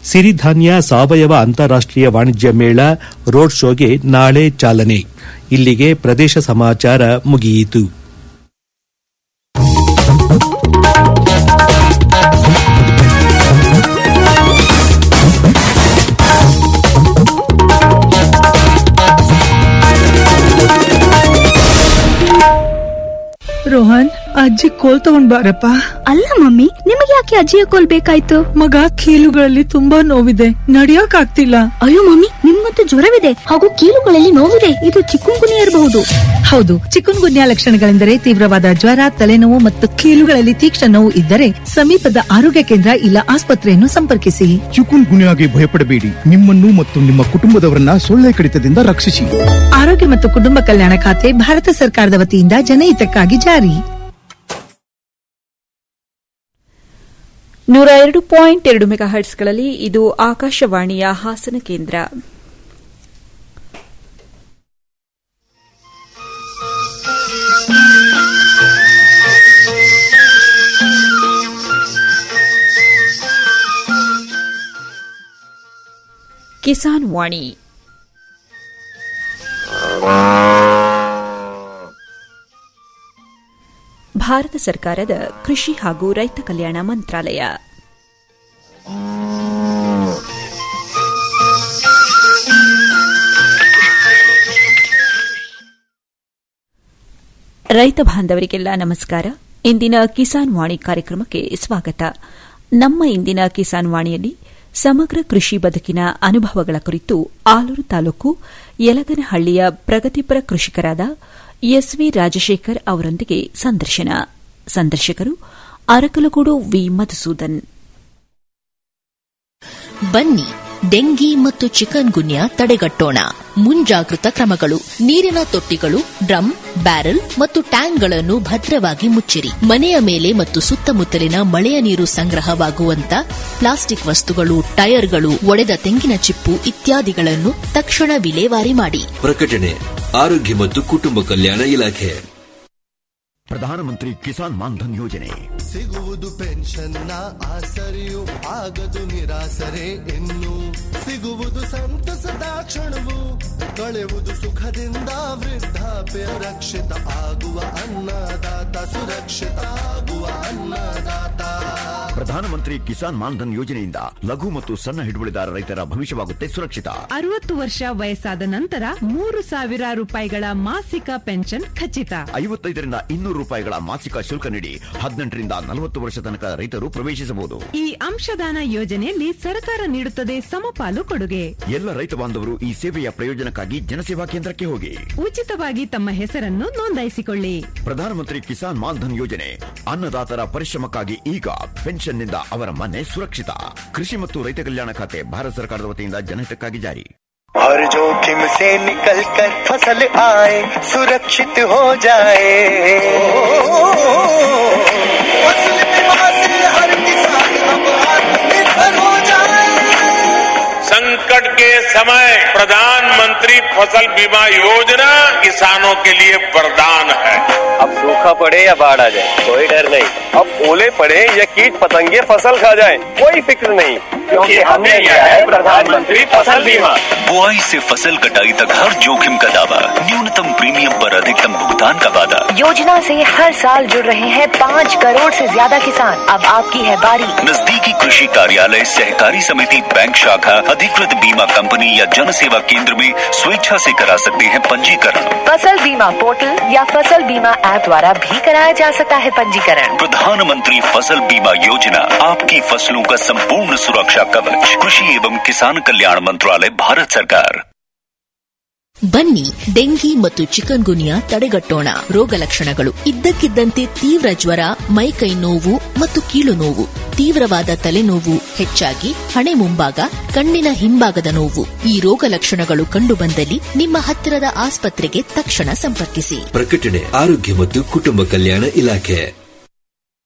ಸಿರಿಧಾನ್ಯ ಸಾವಯವ ಅಂತಾರಾಷ್ಟೀಯ ವಾಣಿಜ್ಯ ಮೇಳ ರೋಡ್ ಶೋಗೆ ನಾಳೆ ಚಾಲನೆ ಇಲ್ಲಿಗೆ ಪ್ರದೇಶ ಸಮಾಚಾರ ಮುಗಿಯಿತು ರೋಹನ್ ಅಜ್ಜಿ ಕೋಲ್ ತಗೊಂಡ್ ಬಾರಪ್ಪ ಅಲ್ಲ ಮಮ್ಮಿ ನಿಮಗೆ ಯಾಕೆ ಅಜ್ಜಿಯ ಕೋಲ್ ಬೇಕಾಯ್ತು ಮಗ ಕೀಲುಗಳಲ್ಲಿ ತುಂಬಾ ನೋವಿದೆ ನಡಿಯಕ್ ಆಗ್ತಿಲ್ಲ ಅಯ್ಯೋ ಮಮ್ಮಿ ನಿಮ್ಗಂತೂ ಜ್ವರವಿದೆ ಹಾಗೂ ಕೀಲುಗಳಲ್ಲಿ ನೋವಿದೆ ಇದು ಚಿಕ್ಕುಂಗುನಿ ಇರಬಹುದು ಹೌದು ಚಿಕನ್ ಗುನ್ಯಾ ಲಕ್ಷಣಗಳೆಂದರೆ ತೀವ್ರವಾದ ಜ್ವರ ತಲೆನೋವು ಮತ್ತು ಕೀಲುಗಳಲ್ಲಿ ತೀಕ್ಷ್ಣ ನೋವು ಇದ್ದರೆ ಸಮೀಪದ ಆರೋಗ್ಯ ಕೇಂದ್ರ ಇಲ್ಲ ಆಸ್ಪತ್ರೆಯನ್ನು ಸಂಪರ್ಕಿಸಿ ಚಿಕುನ್ ಗುನ್ಯಾಗೆ ಭಯಪಡಬೇಡಿ ನಿಮ್ಮನ್ನು ಮತ್ತು ನಿಮ್ಮ ಕುಟುಂಬದವರನ್ನ ಸೊಳ್ಳೆ ಕಡಿತದಿಂದ ರಕ್ಷಿಸಿ ಆರೋಗ್ಯ ಮತ್ತು ಕುಟುಂಬ ಕಲ್ಯಾಣ ಖಾತೆ ಭಾರತ ಸರ್ಕಾರದ ವತಿಯಿಂದ ಜನಹಿತಕ್ಕಾಗಿ ಜಾರಿ ನೂರ ಎರಡು ಪಾಯಿಂಟ್ ಎರಡು ಮೆಗಾ ಹರ್ಟ್ಸ್ಗಳಲ್ಲಿ ಇದು ಆಕಾಶವಾಣಿಯ ಹಾಸನ ಕೇಂದ್ರ ಕಿಸಾನ್ ವಾಣಿ ಭಾರತ ಸರ್ಕಾರದ ಕೃಷಿ ಹಾಗೂ ರೈತ ಕಲ್ಯಾಣ ಮಂತ್ರಾಲಯ ರೈತ ಬಾಂಧವರಿಗೆಲ್ಲ ನಮಸ್ಕಾರ ಇಂದಿನ ಕಿಸಾನ್ ವಾಣಿ ಕಾರ್ಯಕ್ರಮಕ್ಕೆ ಸ್ವಾಗತ ನಮ್ಮ ಇಂದಿನ ಕಿಸಾನ್ ವಾಣಿಯಲ್ಲಿ ಸಮಗ್ರ ಕೃಷಿ ಬದುಕಿನ ಅನುಭವಗಳ ಕುರಿತು ಆಲೂರು ತಾಲೂಕು ಯಲಗನಹಳ್ಳಿಯ ಪ್ರಗತಿಪರ ಕೃಷಿಕರಾದ ಎಸ್ವಿ ರಾಜಶೇಖರ್ ಅವರೊಂದಿಗೆ ಸಂದರ್ಶನ ಸಂದರ್ಶಕರು ಅರಕಲಗೂಡು ವಿ ಮಧುಸೂದನ್ ಬನ್ನಿ ಡೆಂಗಿ ಮತ್ತು ಚಿಕನ್ ಗುನ್ಯಾ ತಡೆಗಟ್ಟೋಣ ಮುಂಜಾಗೃತ ಕ್ರಮಗಳು ನೀರಿನ ತೊಟ್ಟಿಗಳು ಡ್ರಮ್ ಬ್ಯಾರೆಲ್ ಮತ್ತು ಟ್ಯಾಂಕ್ಗಳನ್ನು ಭದ್ರವಾಗಿ ಮುಚ್ಚಿರಿ ಮನೆಯ ಮೇಲೆ ಮತ್ತು ಸುತ್ತಮುತ್ತಲಿನ ಮಳೆಯ ನೀರು ಸಂಗ್ರಹವಾಗುವಂತ ಪ್ಲಾಸ್ಟಿಕ್ ವಸ್ತುಗಳು ಟೈರ್ಗಳು ಒಡೆದ ತೆಂಗಿನ ಚಿಪ್ಪು ಇತ್ಯಾದಿಗಳನ್ನು ತಕ್ಷಣ ವಿಲೇವಾರಿ ಮಾಡಿ ಪ್ರಕಟಣೆ ಆರೋಗ್ಯ ಮತ್ತು ಕುಟುಂಬ ಕಲ್ಯಾಣ ಇಲಾಖೆ ಪ್ರಧಾನಮಂತ್ರಿ ಕಿಸಾನ್ ಮಾನ್ಧನ್ ಯೋಜನೆ ಸಿಗುವುದು ಪೆನ್ಷನ್ನ ಆಸರೆಯು ಆಗದು ನಿರಾಸರೆ ಇನ್ನು ಸಿಗುವುದು ಸಂತಸದ ಕ್ಷಣವು ಕಳೆಯುವುದು ಸುಖದಿಂದ ವೃದ್ಧಾಪ್ಯ ರಕ್ಷಿತ ಆಗುವ ಅನ್ನದಾತ ಸುರಕ್ಷಿತ ಆಗುವ ಅನ್ನದಾತ ಪ್ರಧಾನಮಂತ್ರಿ ಕಿಸಾನ್ ಮಾನ್ಧನ್ ಯೋಜನೆಯಿಂದ ಲಘು ಮತ್ತು ಸಣ್ಣ ಹಿಡುವಳಿದಾರ ರೈತರ ಭವಿಷ್ಯವಾಗುತ್ತೆ ಸುರಕ್ಷಿತ ಅರವತ್ತು ವರ್ಷ ವಯಸ್ಸಾದ ನಂತರ ಮೂರು ಸಾವಿರ ರೂಪಾಯಿಗಳ ಮಾಸಿಕ ಪೆನ್ಷನ್ ಖಚಿತ ಐವತ್ತೈದರಿಂದ ಇನ್ನೂರು ರೂಪಾಯಿಗಳ ಮಾಸಿಕ ಶುಲ್ಕ ನೀಡಿ ಹದಿನೆಂಟರಿಂದ ನಲವತ್ತು ವರ್ಷ ತನಕ ರೈತರು ಪ್ರವೇಶಿಸಬಹುದು ಈ ಅಂಶದಾನ ಯೋಜನೆಯಲ್ಲಿ ಸರ್ಕಾರ ನೀಡುತ್ತದೆ ಸಮಪಾಲು ಕೊಡುಗೆ ಎಲ್ಲ ರೈತ ಬಾಂಧವರು ಈ ಸೇವೆಯ ಪ್ರಯೋಜನಕ್ಕಾಗಿ ಜನಸೇವಾ ಕೇಂದ್ರಕ್ಕೆ ಹೋಗಿ ಉಚಿತವಾಗಿ ತಮ್ಮ ಹೆಸರನ್ನು ನೋಂದಾಯಿಸಿಕೊಳ್ಳಿ ಪ್ರಧಾನಮಂತ್ರಿ ಕಿಸಾನ್ ಮಾನ್ಧನ್ ಯೋಜನೆ ಅನ್ನದಾತರ ಪರಿಶ್ರಮಕ್ಕಾಗಿ ಈಗ ಪೆನ್ಷನ್ನಿಂದ ಅವರ ಮನೆ ಸುರಕ್ಷಿತ ಕೃಷಿ ಮತ್ತು ರೈತ ಕಲ್ಯಾಣ ಖಾತೆ ಭಾರತ ಸರ್ಕಾರದ ವತಿಯಿಂದ ಜನಹಿತಕ್ಕಾಗಿ ಜಾರಿ हर जोखिम से निकल कर फसल आए सुरक्षित हो जाए फसल बीमा से हर किसान अब आत्मनिर्भर हो जाए संकट के समय प्रधानमंत्री फसल बीमा योजना किसानों के लिए वरदान है अब सूखा पड़े या बाढ़ आ जाए कोई डर नहीं अब ओले पड़े या कीट पतंगे फसल खा जाए कोई फिक्र नहीं क्योंकि हमने लिया है प्रधानमंत्री फसल बीमा बुआई से फसल कटाई तक हर जोखिम का दावा न्यूनतम प्रीमियम पर अधिकतम भुगतान का वादा योजना से हर साल जुड़ रहे हैं पाँच करोड़ से ज्यादा किसान अब आपकी है बारी नजदीकी कृषि कार्यालय सहकारी समिति बैंक शाखा अधिकृत बीमा कंपनी या जन सेवा केंद्र में स्वेच्छा से करा सकते हैं पंजीकरण फसल बीमा पोर्टल या फसल बीमा ऐप द्वारा भी कराया जा सकता है पंजीकरण प्रधानमंत्री फसल बीमा योजना आपकी फसलों का संपूर्ण सुरक्षा कवच कृषि एवं किसान कल्याण मंत्रालय भारत सरकार ಬನ್ನಿ ಡೆಂಗಿ ಮತ್ತು ಚಿಕನ್ ಗುನಿಯಾ ತಡೆಗಟ್ಟೋಣ ರೋಗ ಲಕ್ಷಣಗಳು ಇದ್ದಕ್ಕಿದ್ದಂತೆ ತೀವ್ರ ಜ್ವರ ಮೈಕೈ ನೋವು ಮತ್ತು ಕೀಲು ನೋವು ತೀವ್ರವಾದ ತಲೆನೋವು ಹೆಚ್ಚಾಗಿ ಹಣೆ ಮುಂಭಾಗ ಕಣ್ಣಿನ ಹಿಂಭಾಗದ ನೋವು ಈ ರೋಗ ಲಕ್ಷಣಗಳು ಕಂಡುಬಂದಲ್ಲಿ ನಿಮ್ಮ ಹತ್ತಿರದ ಆಸ್ಪತ್ರೆಗೆ ತಕ್ಷಣ ಸಂಪರ್ಕಿಸಿ ಪ್ರಕಟಣೆ ಆರೋಗ್ಯ ಮತ್ತು ಕುಟುಂಬ ಕಲ್ಯಾಣ ಇಲಾಖೆ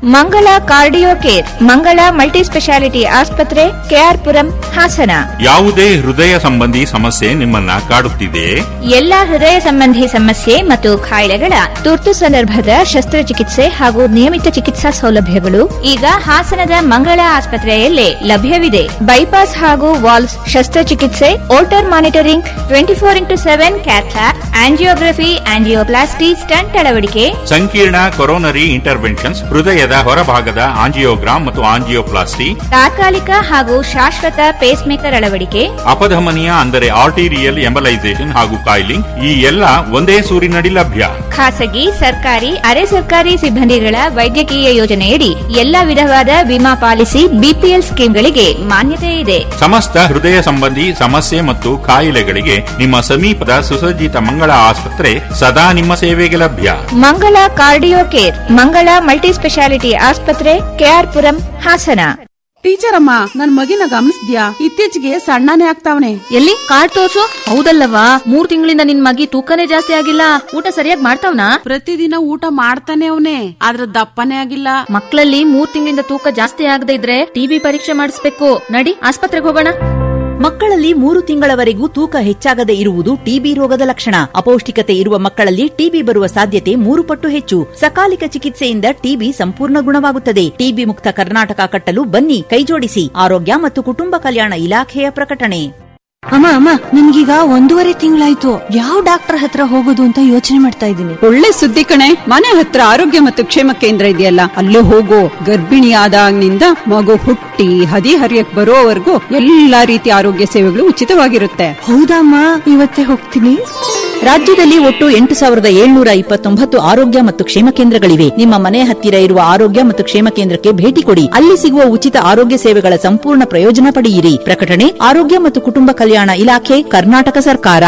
ಮಂಗಳ ಕಾರ್ಡಿಯೋ ಕೇರ್ ಮಂಗಳ ಮಲ್ಟಿ ಸ್ಪೆಷಾಲಿಟಿ ಆಸ್ಪತ್ರೆ ಕೆಆರ್ಪುರಂ ಹಾಸನ ಯಾವುದೇ ಹೃದಯ ಸಂಬಂಧಿ ಸಮಸ್ಯೆ ನಿಮ್ಮನ್ನ ಕಾಡುತ್ತಿದೆಯೇ ಎಲ್ಲಾ ಹೃದಯ ಸಂಬಂಧಿ ಸಮಸ್ಯೆ ಮತ್ತು ಕಾಯಿಲೆಗಳ ತುರ್ತು ಸಂದರ್ಭದ ಶಸ್ತ್ರಚಿಕಿತ್ಸೆ ಹಾಗೂ ನಿಯಮಿತ ಚಿಕಿತ್ಸಾ ಸೌಲಭ್ಯಗಳು ಈಗ ಹಾಸನದ ಮಂಗಳ ಆಸ್ಪತ್ರೆಯಲ್ಲೇ ಲಭ್ಯವಿದೆ ಬೈಪಾಸ್ ಹಾಗೂ ವಾಲ್ಸ್ ಶಸ್ತ್ರಚಿಕಿತ್ಸೆ Holter monitoring twenty four into seven cath lab angiography angioplasty stent ಅಳವಡಿಕೆ ಸಂಕೀರ್ಣ ಕೊರೋನರಿ ಇಂಟರ್ವೆನ್ಷನ್ಸ್ ಹೃದಯದ ಹೊರಭಾಗದ ಆಂಜಿಯೋಗ್ರಾಮ್ ಮತ್ತು ಆಂಜಿಯೋಪ್ಲಾಸ್ಟಿ ತಾತ್ಕಾಲಿಕ ಹಾಗೂ ಶಾಶ್ವತ ಪೇಸ್ ಮೇಕರ್ ಅಳವಡಿಕೆ ಅಪಧಮನಿಯ ಅಂದರೆ ಆರ್ಟಿರಿಯಲ್ ಎಂಬಲೈಸೇಷನ್ ಹಾಗೂ ಕಾಯಿಲಿಂಗ್ ಈ ಎಲ್ಲ ಒಂದೇ ಸೂರಿನಡಿ ಲಭ್ಯ ಖಾಸಗಿ ಸರ್ಕಾರಿ ಅರೆ ಸರ್ಕಾರಿ ಸಿಬ್ಬಂದಿಗಳ ವೈದ್ಯಕೀಯ ಯೋಜನೆಯಡಿ ಎಲ್ಲಾ ವಿಧವಾದ ವಿಮಾ ಪಾಲಿಸಿ ಬಿಪಿಎಲ್ ಸ್ಕೀಮ್ಗಳಿಗೆ ಮಾನ್ಯತೆ ಇದೆ ಸಮಸ್ತ ಹೃದಯ ಸಂಬಂಧಿ ಸಮಸ್ಯೆ ಮತ್ತು ಕಾಯಿಲೆಗಳಿಗೆ ನಿಮ್ಮ ಸಮೀಪದ ಸುಸಜ್ಜಿತ ಮಂಗಳ ಆಸ್ಪತ್ರೆ ಸದಾ ನಿಮ್ಮ ಸೇವೆಗೆ ಲಭ್ಯ ಮಂಗಳ ಕಾರ್ಡಿಯೋ ಕೇರ್ ಮಂಗಳ ಮಲ್ಟಿ ಸ್ಪೆಷಾಲಿಟಿ ಆಸ್ಪತ್ರೆ ಕೆಆರ್ಪುರಂ ಹಾಸನ ಟೀಚರ್ ಅಮ್ಮ ನನ್ ಮಗಿನ ಗಮನಿಸ್ದ್ಯಾ ಇತ್ತೀಚೆಗೆ ಸಣ್ಣನೇ ಆಗ್ತಾವನೆ ಎಲ್ಲಿ ಕಾರ್ಡ್ ತೋರ್ಸು ಹೌದಲ್ಲವಾ ಮೂರ್ ತಿಂಗಳಿಂದ ನಿನ್ ಮಗಿ ತೂಕನೇ ಜಾಸ್ತಿ ಆಗಿಲ್ಲ ಊಟ ಸರಿಯಾಗಿ ಮಾಡ್ತಾವ್ನಾ ಪ್ರತಿದಿನ ಊಟ ಮಾಡ್ತಾನೆ ಅವನೇ ಆದ್ರ ದಪ್ಪನೇ ಆಗಿಲ್ಲ ಮಕ್ಕಳಲ್ಲಿ ಮೂರ್ ತಿಂಗಳಿಂದ ತೂಕ ಜಾಸ್ತಿ ಆಗದೆ ಇದ್ರೆ ಟಿಬಿ ಪರೀಕ್ಷೆ ಮಾಡಿಸ್ಬೇಕು ನಡಿ ಆಸ್ಪತ್ರೆಗೆ ಹೋಗೋಣ ಮಕ್ಕಳಲ್ಲಿ ಮೂರು ತಿಂಗಳವರೆಗೂ ತೂಕ ಹೆಚ್ಚಾಗದೆ ಇರುವುದು ಟಿಬಿ ರೋಗದ ಲಕ್ಷಣ ಅಪೌಷ್ಟಿಕತೆ ಇರುವ ಮಕ್ಕಳಲ್ಲಿ ಟಿಬಿ ಬರುವ ಸಾಧ್ಯತೆ ಮೂರು ಪಟ್ಟು ಹೆಚ್ಚು ಸಕಾಲಿಕ ಚಿಕಿತ್ಸೆಯಿಂದ ಟಿಬಿ ಸಂಪೂರ್ಣ ಗುಣವಾಗುತ್ತದೆ ಟಿಬಿ ಮುಕ್ತ ಕರ್ನಾಟಕ ಕಟ್ಟಲು ಬನ್ನಿ ಕೈಜೋಡಿಸಿ ಆರೋಗ್ಯ ಮತ್ತು ಕುಟುಂಬ ಕಲ್ಯಾಣ ಇಲಾಖೆಯ ಪ್ರಕಟಣೆ ಅಮ್ಮ ಅಮ್ಮ ನನ್ಗೀಗ ಒಂದೂವರೆ ತಿಂಗಳಾಯ್ತು ಯಾವ ಡಾಕ್ಟರ್ ಹತ್ರ ಹೋಗೋದು ಅಂತ ಯೋಚನೆ ಮಾಡ್ತಾ ಇದ್ದೀನಿ ಒಳ್ಳೆ ಸುದ್ದಿ ಕಣೆ ಮನೆ ಹತ್ರ ಆರೋಗ್ಯ ಮತ್ತು ಕ್ಷೇಮ ಕೇಂದ್ರ ಇದೆಯಲ್ಲ ಅಲ್ಲೇ ಹೋಗೋ ಗರ್ಭಿಣಿ ಆದಾಗಿನಿಂದ ಮಗು ಹುಟ್ಟಿ ಹದಿ ಹರಿಯಕ್ ಬರೋವರೆಗೂ ಎಲ್ಲಾ ರೀತಿಯ ಆರೋಗ್ಯ ಸೇವೆಗಳು ಉಚಿತವಾಗಿರುತ್ತೆ ಹೌದಮ್ಮ ಇವತ್ತೇ ಹೋಗ್ತೀನಿ ರಾಜ್ಯದಲ್ಲಿ ಒಟ್ಟು ಎಂಟು ಸಾವಿರದ ಏಳ್ನೂರ ಇಪ್ಪತ್ತೊಂಬತ್ತು ಆರೋಗ್ಯ ಮತ್ತು ಕ್ಷೇಮ ಕೇಂದ್ರಗಳಿವೆ ನಿಮ್ಮ ಮನೆ ಹತ್ತಿರ ಇರುವ ಆರೋಗ್ಯ ಮತ್ತು ಕ್ಷೇಮ ಕೇಂದ್ರಕ್ಕೆ ಭೇಟಿ ಕೊಡಿ ಅಲ್ಲಿ ಸಿಗುವ ಉಚಿತ ಆರೋಗ್ಯ ಸೇವೆಗಳ ಸಂಪೂರ್ಣ ಪ್ರಯೋಜನ ಪಡೆಯಿರಿ ಪ್ರಕಟಣೆ ಆರೋಗ್ಯ ಮತ್ತು ಕುಟುಂಬ ಕಲ್ಯಾಣ ಇಲಾಖೆ ಕರ್ನಾಟಕ ಸರ್ಕಾರ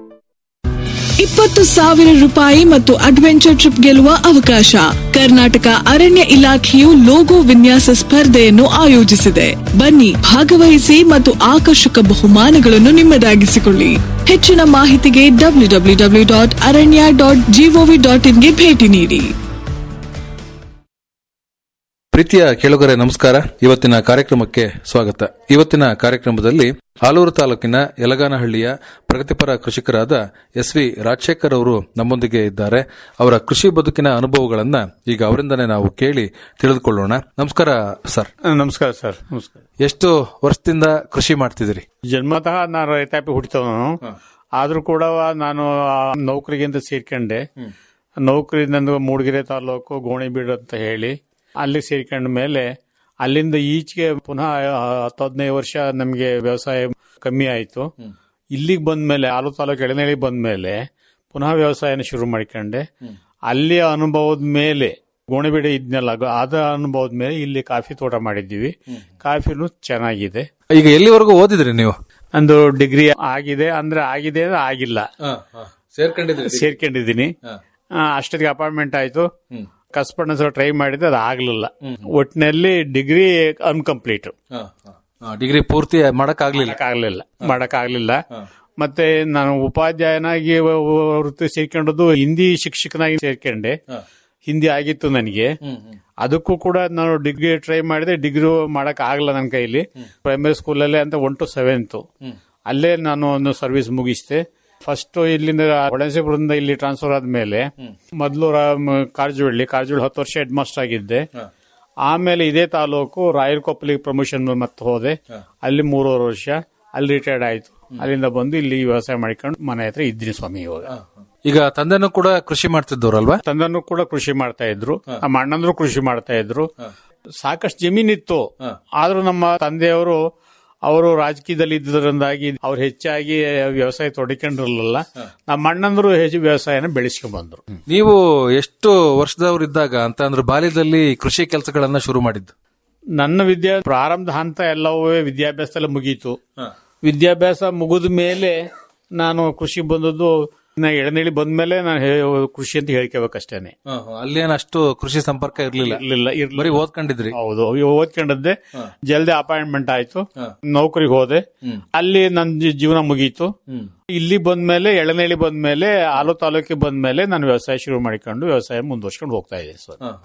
ಇಪ್ಪತ್ತು ಸಾವಿರ ರೂಪಾಯಿ ಮತ್ತು ಅಡ್ವೆಂಚರ್ ಟ್ರಿಪ್ ಗೆಲ್ಲುವ ಅವಕಾಶ ಕರ್ನಾಟಕ ಅರಣ್ಯ ಇಲಾಖೆಯು ಲೋಗೋ ವಿನ್ಯಾಸ ಸ್ಪರ್ಧೆಯನ್ನು ಆಯೋಜಿಸಿದೆ ಬನ್ನಿ ಭಾಗವಹಿಸಿ ಮತ್ತು ಆಕರ್ಷಕ ಬಹುಮಾನಗಳನ್ನು ನಿಮ್ಮದಾಗಿಸಿಕೊಳ್ಳಿ ಹೆಚ್ಚಿನ ಮಾಹಿತಿಗೆ W W W dot Aranya dot G O V dot ಇನ್ಗೆ ಭೇಟಿ ನೀಡಿ ಪ್ರೀತಿಯ ಕೇಳುಗರೆ ನಮಸ್ಕಾರ ಇವತ್ತಿನ ಕಾರ್ಯಕ್ರಮಕ್ಕೆ ಸ್ವಾಗತ ಇವತ್ತಿನ ಕಾರ್ಯಕ್ರಮದಲ್ಲಿ ಆಲೂರು ತಾಲೂಕಿನ ಯಲಗಾನಹಳ್ಳಿಯ ಪ್ರಗತಿಪರ ಕೃಷಿಕರಾದ ಎಸ್ ವಿ ರಾಜಶೇಖರ್ ಅವರು ನಮ್ಮೊಂದಿಗೆ ಇದ್ದಾರೆ ಅವರ ಕೃಷಿ ಬದುಕಿನ ಅನುಭವಗಳನ್ನ ಈಗ ಅವರಿಂದನೇ ನಾವು ಕೇಳಿ ತಿಳಿದುಕೊಳ್ಳೋಣ ನಮಸ್ಕಾರ ಸರ್ ನಮಸ್ಕಾರ ಸರ್ ನಮಸ್ಕಾರ ಎಷ್ಟು ವರ್ಷದಿಂದ ಕೃಷಿ ಮಾಡ್ತಿದ್ದೀರಿ ಜನ್ಮತಃ ನಾನು ರೈತಾಪಿ ಹುಟ್ಟಿದವನು ಆದ್ರೂ ಕೂಡ ನಾನು ನೌಕರಿಗಿಂತ ಸೇರ್ಕೊಂಡೆ ನೌಕರಿ ನಂದು ಮೂಡಿಗೆರೆ ತಾಲೂಕು ಗೋಣಿಬೀಡು ಅಂತ ಹೇಳಿ ಅಲ್ಲಿ ಸೇರ್ಕೊಂಡ ಮೇಲೆ ಅಲ್ಲಿಂದ ಈಚೆಗೆ ಪುನಃ ಹತ್ತು ಹದಿನೈದು ವರ್ಷ ನಮಗೆ ವ್ಯವಸಾಯ ಕಮ್ಮಿ ಆಯ್ತು ಇಲ್ಲಿಗೆ ಬಂದ್ಮೇಲೆ ಆಲು ತಾಲೂಕು ಎಳೆನಳ್ಳಿ ಬಂದ್ಮೇಲೆ ಪುನಃ ವ್ಯವಸಾಯನ ಶುರು ಮಾಡ್ಕೊಂಡೆ ಅಲ್ಲಿಯ ಅನುಭವದ ಮೇಲೆ ಗೋಣಿಬೀಡು ಇದ್ನಲ್ಲ ಅದ ಅನುಭವದ ಮೇಲೆ ಇಲ್ಲಿ ಕಾಫಿ ತೋಟ ಮಾಡಿದ್ದೀವಿ ಕಾಫಿನೂ ಚೆನ್ನಾಗಿದೆ ಈಗ ಎಲ್ಲಿವರೆಗೂ ಓದಿದ್ರಿ ನೀವು ನಂದು ಡಿಗ್ರಿ ಆಗಿದೆ ಅಂದ್ರೆ ಆಗಿದೆ ಅಂದ್ರೆ ಆಗಿಲ್ಲ ಸೇರ್ಕೊಂಡಿದ್ರಿ ಸೇರ್ಕೊಂಡಿದ್ದೀನಿ ಆ, ಅಷ್ಟೊತ್ತಿಗೆ ಅಪಾಯಿಂಟ್ಮೆಂಟ್ ಆಯ್ತು ಕಸ್ಪರ್ಡ್ ಸಲ ಟ್ರೈ ಮಾಡಿದ್ರೆ ಅದು ಆಗ್ಲಿಲ್ಲ ಒಟ್ಟಿನಲ್ಲಿ ಡಿಗ್ರಿ ಅನ್ಕಂಪ್ಲೀಟ್ ಡಿಗ್ರಿ ಪೂರ್ತಿ ಮಾಡಕ್ ಆಗ್ಲಿಲ್ಲ ಆಗ್ಲಿಲ್ಲ ಮಾಡಕ್ ಆಗ್ಲಿಲ್ಲ ಮತ್ತೆ ನಾನು ಉಪಾಧ್ಯಾಯನಾಗಿ ವ- ವ- ವೃತ್ತಿ ಸೇರ್ಕೊಂಡದ್ದು ಹಿಂದಿ ಶಿಕ್ಷಕನಾಗಿ ಸೇರ್ಕೊಂಡೆ ಹಿಂದಿ ಆಗಿತ್ತು ನನಗೆ ಅದಕ್ಕೂ ಕೂಡ ನಾನು ಡಿಗ್ರಿ ಟ್ರೈ ಮಾಡಿದೆ ಡಿಗ್ರಿ ಮಾಡಕ್ ಆಗಲ್ಲ ನನ್ನ ಕೈಲಿ ಪ್ರೈಮರಿ ಸ್ಕೂಲಲ್ಲೇ ಅಂತ ಒನ್ ಟು ಸೆವೆಂತ್ ಅಲ್ಲೇ ನಾನು ಒಂದು ಸರ್ವಿಸ್ ಮುಗಿಸಿದೆ ಫಸ್ಟ್ ಇಲ್ಲಿಂದ ಒಳಸಿಪುರದಿಂದ ಇಲ್ಲಿ ಟ್ರಾನ್ಸ್ಫರ್ ಆದ್ಮೇಲೆ ಮೊದಲು ಕಾರಜೋಳ್ಳಿ ಕಾರಜೋಳಿ ಹತ್ತು ವರ್ಷ ಹೆಡ್ ಮಾಸ್ಟರ್ ಆಗಿದ್ದೆ ಆಮೇಲೆ ಇದೇ ತಾಲೂಕು ರಾಯರಕೊಪ್ಪಲಿಗೆ ಪ್ರಮೋಷನ್ ಮತ್ತೆ ಹೋದೆ ಅಲ್ಲಿ ಮೂರುವರೆ ವರ್ಷ ಅಲ್ಲಿ ರಿಟೈರ್ಡ್ ಆಯ್ತು ಅಲ್ಲಿಂದ ಬಂದು ಇಲ್ಲಿ ವ್ಯವಸಾಯ ಮಾಡ್ಕೊಂಡು ಮನೆ ಹತ್ರ ಇದ್ದೀನಿ ಸ್ವಾಮಿ ಇವಾಗ ಈಗ ತಂದೆನೂ ಕೂಡ ಕೃಷಿ ಮಾಡ್ತಿದ್ದವ್ರಲ್ವಾ ತಂದನ್ನು ಕೂಡ ಕೃಷಿ ಮಾಡ್ತಾ ಇದ್ರು ನಮ್ಮ ಅಣ್ಣಂದ್ರು ಕೃಷಿ ಮಾಡ್ತಾ ಇದ್ರು ಸಾಕಷ್ಟು ಜಮೀನಿತ್ತು ಆದ್ರೂ ನಮ್ಮ ತಂದೆಯವರು ಅವರು ರಾಜಕೀಯದಲ್ಲಿ ಇದ್ದರಿಂದಾಗಿ ಅವ್ರು ಹೆಚ್ಚಾಗಿ ವ್ಯವಸಾಯ ತೊಡಕೊಂಡಿರಲಿಲ್ಲ ನಮ್ಮ ಅಣ್ಣಂದ್ರು ಹೆಚ್ಚು ವ್ಯವಸಾಯನ ಬೆಳೆಸ್ಕೊಂಡ್ ಬಂದ್ರು ನೀವು ಎಷ್ಟು ವರ್ಷದವರಿದ್ದಾಗ ಅಂತ ಅಂದ್ರೆ ಬಾಲ್ಯದಲ್ಲಿ ಕೃಷಿ ಕೆಲಸಗಳನ್ನ ಶುರು ಮಾಡಿದ್ದು ನನ್ನ ವಿದ್ಯಾ ಪ್ರಾರಂಭದ ಹಂತ ಎಲ್ಲವೂ ವಿದ್ಯಾಭ್ಯಾಸದಲ್ಲ ಮುಗೀತು ವಿದ್ಯಾಭ್ಯಾಸ ಮುಗಿದ ಮೇಲೆ ನಾನು ಕೃಷಿ ಬಂದದ್ದು ನಾ ಎಳನಳ್ಳಿ ಬಂದ್ಮೇಲೆ ನಾನು ಹೇ- ಕೃಷಿ ಅಂತ ಹೇಳ್ಕೋಬೇಕಷ್ಟೇನೆ ಅಲ್ಲೇನ್ ಅಷ್ಟು ಕೃಷಿ ಸಂಪರ್ಕ ಇರ್ಲಿಲ್ಲ ಇರ್ಲಿಲ್ಲ ಬರೀ ಓದ್ಕೊಂಡಿದ್ರಿ ಹೌದು ಇವ್ ಓದ್ಕೊಂಡದ್ದೆ ಜಲ್ದಿ ಅಪಾಯಿಂಟ್ಮೆಂಟ್ ಆಯ್ತು ನೌಕರಿಗೆ ಹೋದೆ ಅಲ್ಲಿ ನನ್ನ ಜಿ- ಜೀವನ ಮುಗೀತು ಇಲ್ಲಿ ಬಂದ್ಮೇಲೆ ಎಳನಳ್ಳಿ ಬಂದ್ಮೇಲೆ ಆಲು ತಾಲೂಕಿಗೆ ಬಂದ್ಮೇಲೆ ನಾನು ವ್ಯವಸಾಯ ಶುರು ಮಾಡಿಕೊಂಡು ವ್ಯವಸಾಯ ಮುಂದುವರ್ಸ್ಕೊಂಡು ಹೋಗ್ತಾ ಇದ್ದೀನಿ ಸರ್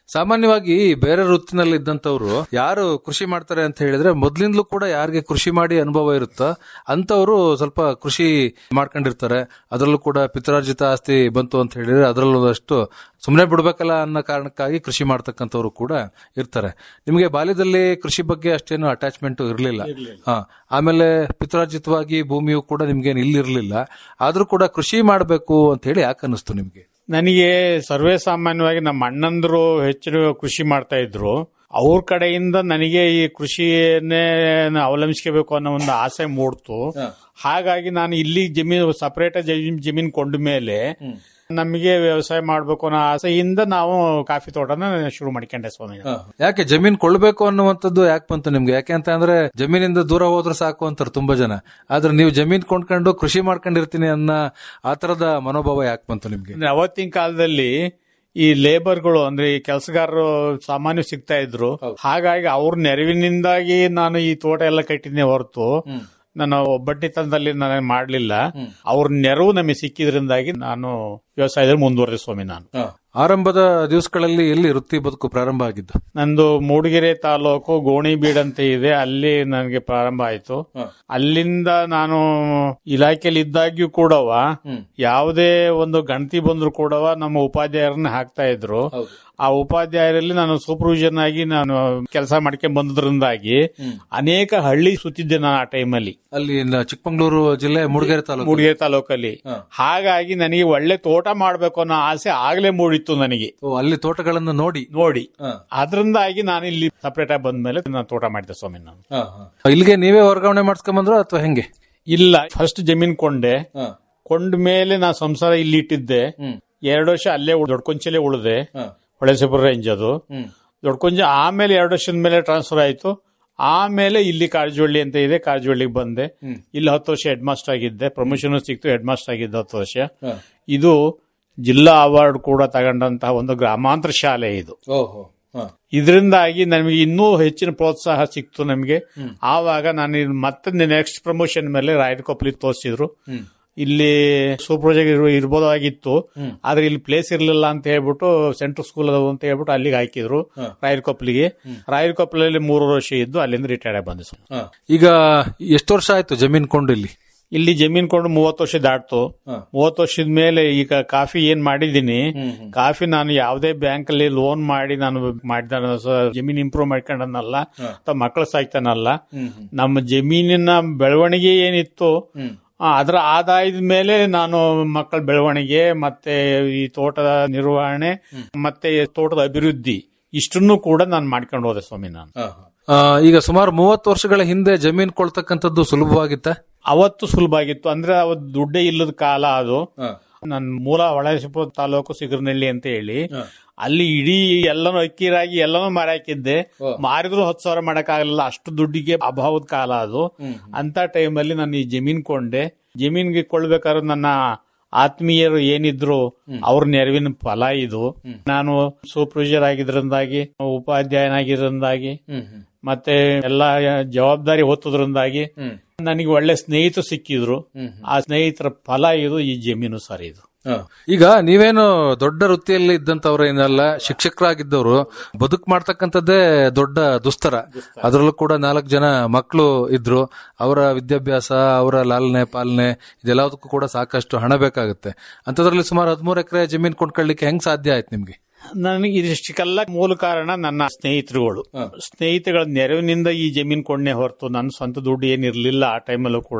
ಸಾಮಾನ್ಯವಾಗಿ ಬೇರೆ ವೃತ್ತಿನಲ್ಲಿ ಇದ್ದಂತವ್ರು ಯಾರು ಕೃಷಿ ಮಾಡ್ತಾರೆ ಅಂತ ಹೇಳಿದ್ರೆ ಮೊದ್ಲಿಂದಲೂ ಕೂಡ ಯಾರಿಗೆ ಕೃಷಿ ಮಾಡಿ ಅನುಭವ ಇರುತ್ತೋ ಅಂತವರು ಸ್ವಲ್ಪ ಕೃಷಿ ಮಾಡ್ಕೊಂಡಿರ್ತಾರೆ ಅದರಲ್ಲೂ ಕೂಡ ಪಿತ್ರಾರ್ಜಿತ ಆಸ್ತಿ ಬಂತು ಅಂತ ಹೇಳಿದ್ರೆ ಅದರಲ್ಲೂ ಅಷ್ಟು ಸುಮ್ಮನೆ ಬಿಡ್ಬೇಕಲ್ಲ ಅನ್ನೋ ಕಾರಣಕ್ಕಾಗಿ ಕೃಷಿ ಮಾಡ್ತಕ್ಕಂಥವ್ರು ಕೂಡ ಇರ್ತಾರೆ ನಿಮಗೆ ಬಾಲ್ಯದಲ್ಲಿ ಕೃಷಿ ಬಗ್ಗೆ ಅಷ್ಟೇನು ಅಟ್ಯಾಚ್ಮೆಂಟ್ ಇರಲಿಲ್ಲ ಹಾ ಆಮೇಲೆ ಪಿತ್ರಾರ್ಜಿತವಾಗಿ ಭೂಮಿಯು ಕೂಡ ನಿಮ್ಗೆ ಇಲ್ಲಿರ್ಲಿಲ್ಲ ಆದ್ರೂ ಕೂಡ ಕೃಷಿ ಮಾಡಬೇಕು ಅಂತ ಹೇಳಿ ಯಾಕೆ ಅನ್ನಿಸ್ತು ನಿಮ್ಗೆ ನನಗೆ ಸರ್ವೇ ಸಾಮಾನ್ಯವಾಗಿ ನಮ್ಮ ಅಣ್ಣಂದ್ರು ಹೆಚ್ಚಿನ ಕೃಷಿ ಮಾಡ್ತಾ ಇದ್ರು ಅವ್ರ ಕಡೆಯಿಂದ ನನಗೆ ಈ ಕೃಷಿಯನ್ನೇ ಅವಲಂಬಿಸ್ಕೋಬೇಕು ಅನ್ನೋ ಒಂದು ಆಸೆ ಮೂಡ್ತು ಹಾಗಾಗಿ ನಾನು ಇಲ್ಲಿ ಜಮೀನು ಸಪರೇಟ್ ಜಮೀನ್ ಕೊಂಡ ಮೇಲೆ ನಮಗೆ ವ್ಯವಸಾಯ ಮಾಡ್ಬೇಕು ಅನ್ನೋ ಆಸೆಯಿಂದ ನಾವು ಕಾಫಿ ತೋಟನ ಶುರು ಮಾಡ್ಕೊಂಡೆ ಸ್ವಾಮಿ ಯಾಕೆ ಜಮೀನ್ ಕೊಳ್ಬೇಕು ಅನ್ನುವಂಥದ್ದು ಯಾಕೆ ಬಂತು ನಿಮ್ಗೆ ಯಾಕೆ ಅಂತ ಅಂದ್ರೆ ಜಮೀನಿಂದ ದೂರ ಹೋದ್ರೆ ಸಾಕು ಅಂತಾರೆ ತುಂಬಾ ಜನ ಆದ್ರೆ ನೀವು ಜಮೀನ್ ಕೊಂಡ್ಕೊಂಡು ಕೃಷಿ ಮಾಡ್ಕೊಂಡಿರ್ತೀನಿ ಅನ್ನೋ ಆ ತರದ ಮನೋಭಾವ ಯಾಕೆ ಬಂತು ನಿಮ್ಗೆ ಅಂದ್ರೆ ಅವತ್ತಿನ ಕಾಲದಲ್ಲಿ ಈ ಲೇಬರ್ಗಳು ಅಂದ್ರೆ ಈ ಕೆಲಸಗಾರರು ಸಾಮಾನ್ಯ ಸಿಗ್ತಾ ಇದ್ರು ಹಾಗಾಗಿ ಅವ್ರ ನೆರವಿನಿಂದಾಗಿ ನಾನು ಈ ತೋಟ ಎಲ್ಲ ಕಟ್ಟಿದ್ನೆ ಹೊರತು ನಾನು ಒಬ್ಬಟ್ಟಿತನದಲ್ಲಿ ನಾನು ಮಾಡ್ಲಿಲ್ಲ ಅವ್ರ ನೆರವು ನಮಗೆ ಸಿಕ್ಕಿದ್ರಿಂದಾಗಿ ನಾನು ವ್ಯವಸಾಯದಲ್ಲಿ ಮುಂದುವರೆದ ಸ್ವಾಮಿ ನಾನು ಆರಂಭದ ದಿವಸಗಳಲ್ಲಿ ಎಲ್ಲಿ ವೃತ್ತಿ ಬದುಕು ಪ್ರಾರಂಭ ಆಗಿದ್ದು ನಂದು ಮೂಡಿಗೆರೆ ತಾಲೂಕು ಗೋಣಿಬೀಡ್ ಅಂತ ಇದೆ ಅಲ್ಲಿ ನನಗೆ ಪ್ರಾರಂಭ ಆಯ್ತು ಅಲ್ಲಿಂದ ನಾನು ಇಲಾಖೆಯಲ್ಲಿ ಇದ್ದಾಗ್ಯೂ ಕೂಡವ ಯಾವುದೇ ಒಂದು ಗಣತಿ ಬಂದ್ರು ಕೂಡವ ನಮ್ಮ ಉಪಾಧ್ಯಾಯರನ್ನ ಹಾಕ್ತಾ ಇದ್ರು ಆ ಉಪಾಧ್ಯಾಯರಲ್ಲಿ ನಾನು ಸೂಪರ್ವಿಷನ್ ಆಗಿ ನಾನು ಕೆಲಸ ಮಾಡ್ಕೊಂಡ್ ಬಂದ್ರಿಂದಾಗಿ ಅನೇಕ ಹಳ್ಳಿ ಸುತ್ತಿದ್ದೆ ನಾನು ಆ ಟೈಮಲ್ಲಿ ಅಲ್ಲಿ ನ- ಚಿಕ್ಕಮಗಳೂರು ಜಿಲ್ಲೆ ಮೂಡಿಗೆರೆ ತಾಲೂಕು ಮೂಡಿಗೆರೆ ತಾಲೂಕಲ್ಲಿ ಹಾಗಾಗಿ ನನಗೆ ಒಳ್ಳೆ ತೋಟ ಮಾಡ್ಬೇಕು ಅನ್ನೋ ಆಸೆ ಆಗ್ಲೇ ಮೂಡಿತ್ತು ನನಗೆ ಓ, ಅಲ್ಲಿ ತೋಟಗಳನ್ನು ನೋಡಿ ನೋಡಿ ಅದರಿಂದಾಗಿ ನಾನು ಇಲ್ಲಿ ಸಪರೇಟ್ ಆಗಿ ಬಂದ್ಮೇಲೆ ನಾನು ತೋಟ ಮಾಡಿದೆ ಸ್ವಾಮಿ ನಾನು ಇಲ್ಲಿಗೆ ನೀವೇ ವರ್ಗಾವಣೆ ಮಾಡಿಸ್ಕೊಂಬಂದ್ರು ಅಥವಾ ಹೆಂಗೆ ಇಲ್ಲ ಫಸ್ಟ್ ಜಮೀನ್ ಕೊಂಡೆ ಕೊಂಡ ಮೇಲೆ ನಾ ಸಂಸಾರ ಇಲ್ಲಿ ಇಟ್ಟಿದ್ದೆ ಎರಡು ವರ್ಷ ಅಲ್ಲೇ ಉಳ್- ದೊಡ್ಡಕೊಂಚಲೇ ಉಳಿದೆ ಹೊಳೆಸಿಪುರ ರೇಂಜ್ ಅದು ದೊಡ್ಡಕೊಂಜ ಆಮೇಲೆ ಎರಡು ವರ್ಷದ ಮೇಲೆ ಟ್ರಾನ್ಸ್ಫರ್ ಆಯ್ತು ಆಮೇಲೆ ಇಲ್ಲಿ ಕಾರಜೋಳ್ಳಿ ಅಂತ ಇದೆ ಕಾರಜೋಳ್ಳಿಗೆ ಬಂದೆ ಇಲ್ಲಿ ಹತ್ತು ವರ್ಷ ಹೆಡ್ ಮಾಸ್ಟರ್ ಆಗಿದ್ದೆ ಪ್ರಮೋಷನ್ ಸಿಕ್ತು ಹೆಡ್ ಮಾಸ್ಟರ್ ಆಗಿದ್ದೆ ಹತ್ತು ವರ್ಷ ಇದು ಜಿಲ್ಲಾ ಅವಾರ್ಡ್ ಕೂಡ ತಗೊಂಡಂತಹ ಒಂದು ಗ್ರಾಮಾಂತರ ಶಾಲೆ ಇದು ಓಹೋ ಇದರಿಂದಾಗಿ ನಮಗೆ ಇನ್ನೂ ಹೆಚ್ಚಿನ ಪ್ರೋತ್ಸಾಹ ಸಿಕ್ತು ನಮಗೆ ಆವಾಗ ನಾನು ಇದ್ ಮತ್ತೆ ನೆಕ್ಸ್ಟ್ ಪ್ರಮೋಷನ್ ಮೇಲೆ ರಾಯರಕೊಪ್ಪಲಿ ತೋರಿಸಿದ್ರು ಇಲ್ಲಿ ಸೂಪರ್ವೈಸರ್ ಇರೋ ಇರ್ಬೋದಾಗಿತ್ತು ಆದ್ರೆ ಇಲ್ಲಿ ಪ್ಲೇಸ್ ಇರ್ಲಿಲ್ಲ ಅಂತ ಹೇಳ್ಬಿಟ್ಟು ಸೆಂಟ್ರಲ್ ಸ್ಕೂಲ್ ಅದು ಅಂತ ಹೇಳ್ಬಿಟ್ಟು ಅಲ್ಲಿಗೆ ಹಾಕಿದ್ರು ರಾಯರಕೊಪ್ಪಲಿಗೆ ರಾಯರಕೊಪ್ಪಲಲ್ಲಿ ಮೂರು ವರ್ಷ ಇದ್ದು ಅಲ್ಲಿಂದ ರಿಟೈರ್ಡ್ ಆಗಿ ಬಂದೆ ಸ್ವಾಮಿ. ಈಗ ಎಷ್ಟು ವರ್ಷ ಆಯ್ತು ಜಮೀನ್ ಕೊಂಡು ಇಲ್ಲಿ ಇಲ್ಲಿ ಜಮೀನ್ ಕೊಂಡು ಮೂವತ್ತು ವರ್ಷ ದಾಟ್ತು ಮೂವತ್ತು ವರ್ಷದ ಮೇಲೆ ಈಗ ಕಾಫಿ ಏನ್ ಮಾಡಿದೀನಿ ಕಾಫಿ ನಾನು ಯಾವುದೇ ಬ್ಯಾಂಕ್ ಅಲ್ಲಿ ಲೋನ್ ಮಾಡಿ ನಾನು ಮಾಡಿದ ಜಮೀನ್ ಇಂಪ್ರೂವ್ ಮಾಡ್ಕೊಂಡನಲ್ಲ ಅಥವಾ ಮಕ್ಕಳು ಸಾಯ್ತಾನಲ್ಲ ನಮ್ಮ ಜಮೀನಿನ ಬೆಳವಣಿಗೆ ಏನಿತ್ತು ಆ, ಅದರ ಆದಾಯದ ಮೇಲೆ ನಾನು ಮಕ್ಕಳ ಬೆಳವಣಿಗೆ ಮತ್ತೆ ಈ ತೋಟದ ನಿರ್ವಹಣೆ ಮತ್ತೆ ತೋಟದ ಅಭಿವೃದ್ಧಿ ಇಷ್ಟನ್ನು ಕೂಡ ನಾನು ಮಾಡ್ಕೊಂಡು ಹೋದೆ ಸ್ವಾಮಿ ನಾನು ಆ, ಈಗ ಸುಮಾರು ಮೂವತ್ತು ವರ್ಷಗಳ ಹಿಂದೆ ಜಮೀನ್ ಕೊಳ್ತಕ್ಕಂಥದ್ದು ಸುಲಭವಾಗಿತ್ತ ಅವತ್ತು ಸುಲಭ ಆಗಿತ್ತು ಅಂದ್ರೆ ಅವತ್ತು ದುಡ್ಡೇ ಇಲ್ಲದ ಕಾಲ ಅದು ನನ್ನ ಮೂಲ ಹೊಳೆಸಿಪುರ ತಾಲೂಕು ಸಿಗರ್ನಳ್ಳಿ ಅಂತ ಹೇಳಿ ಅಲ್ಲಿ ಇಡೀ ಎಲ್ಲನೂ ಅಕ್ಕಿರಾಗಿ ಎಲ್ಲನೂ ಮಾರಾಕಿದ್ದೆ ಮಾರಿದ್ರು ಹತ್ತು ಸಾವಿರ ಮಾಡಕ್ಕಾಗಲಿಲ್ಲ ಅಷ್ಟು ದುಡ್ಡಿಗೆ ಅಭಾವದ ಕಾಲ ಅದು ಅಂತ ಟೈಮಲ್ಲಿ ನಾನು ಈ ಜಮೀನ್ ಕೊಂಡೆ ಜಮೀನ್ಗೆ ಕೊಳ್ಬೇಕಾದ್ರೆ ನನ್ನ ಆತ್ಮೀಯರು ಏನಿದ್ರು ಅವ್ರ ನೆರವಿನ ಫಲ ಇದು ನಾನು ಸೂಪರ್ವೈಸರ್ ಆಗಿದ್ರಿಂದಾಗಿ ಉಪಾಧ್ಯಾಯನಾಗಿದ್ರಿಂದಾಗಿ ಮತ್ತೆ ಎಲ್ಲಾ ಜವಾಬ್ದಾರಿ ಹೊತ್ತದ್ರಿಂದಾಗಿ ನನಗೆ ಒಳ್ಳೆ ಸ್ನೇಹಿತರು ಸಿಕ್ಕಿದ್ರು ಆ ಸ್ನೇಹಿತರ ಫಲ ಇದು ಈ ಜಮೀನು ಸರ್ ಇದು ಈಗ ನೀವೇನು ದೊಡ್ಡ ವೃತ್ತಿಯಲ್ಲಿ ಇದ್ದಂತವ್ರು ಏನಲ್ಲ ಶಿಕ್ಷಕರಾಗಿದ್ದವರು ಬದುಕು ಮಾಡ್ತಕ್ಕಂಥದ್ದೇ ದೊಡ್ಡ ದುಸ್ತರ ಅದರಲ್ಲೂ ಕೂಡ ನಾಲ್ಕು ಜನ ಮಕ್ಕಳು ಇದ್ರು ಅವರ ವಿದ್ಯಾಭ್ಯಾಸ ಅವರ ಲಾಲನೆ ಪಾಲನೆ ಇದೆಲ್ಲದಕ್ಕೂ ಕೂಡ ಸಾಕಷ್ಟು ಹಣ ಬೇಕಾಗುತ್ತೆ ಅಂತದ್ರಲ್ಲಿ ಸುಮಾರು ಹದಿಮೂರು ಎಕರೆ ಜಮೀನ್ ಕೊಂಡ್ಕೊಳ್ಳಿಕ್ಕೆ ಹೆಂಗ್ ಸಾಧ್ಯ ಆಯ್ತು ನಿಮ್ಗೆ ನನಗೆ ಇದಿಷ್ಟಕ್ಕೆಲ್ಲ ಮೂಲ ಕಾರಣ ನನ್ನ ಸ್ನೇಹಿತರುಗಳು ಸ್ನೇಹಿತಗಳ ನೆರವಿನಿಂದ ಈ ಜಮೀನ್ ಕೊಂಡೆ ಹೊರತು ನನ್ನ ಸ್ವಂತ ದುಡ್ಡು ಏನಿರ್ಲಿಲ್ಲ ಆ ಟೈಮಲ್ಲೂ ಕೂಡ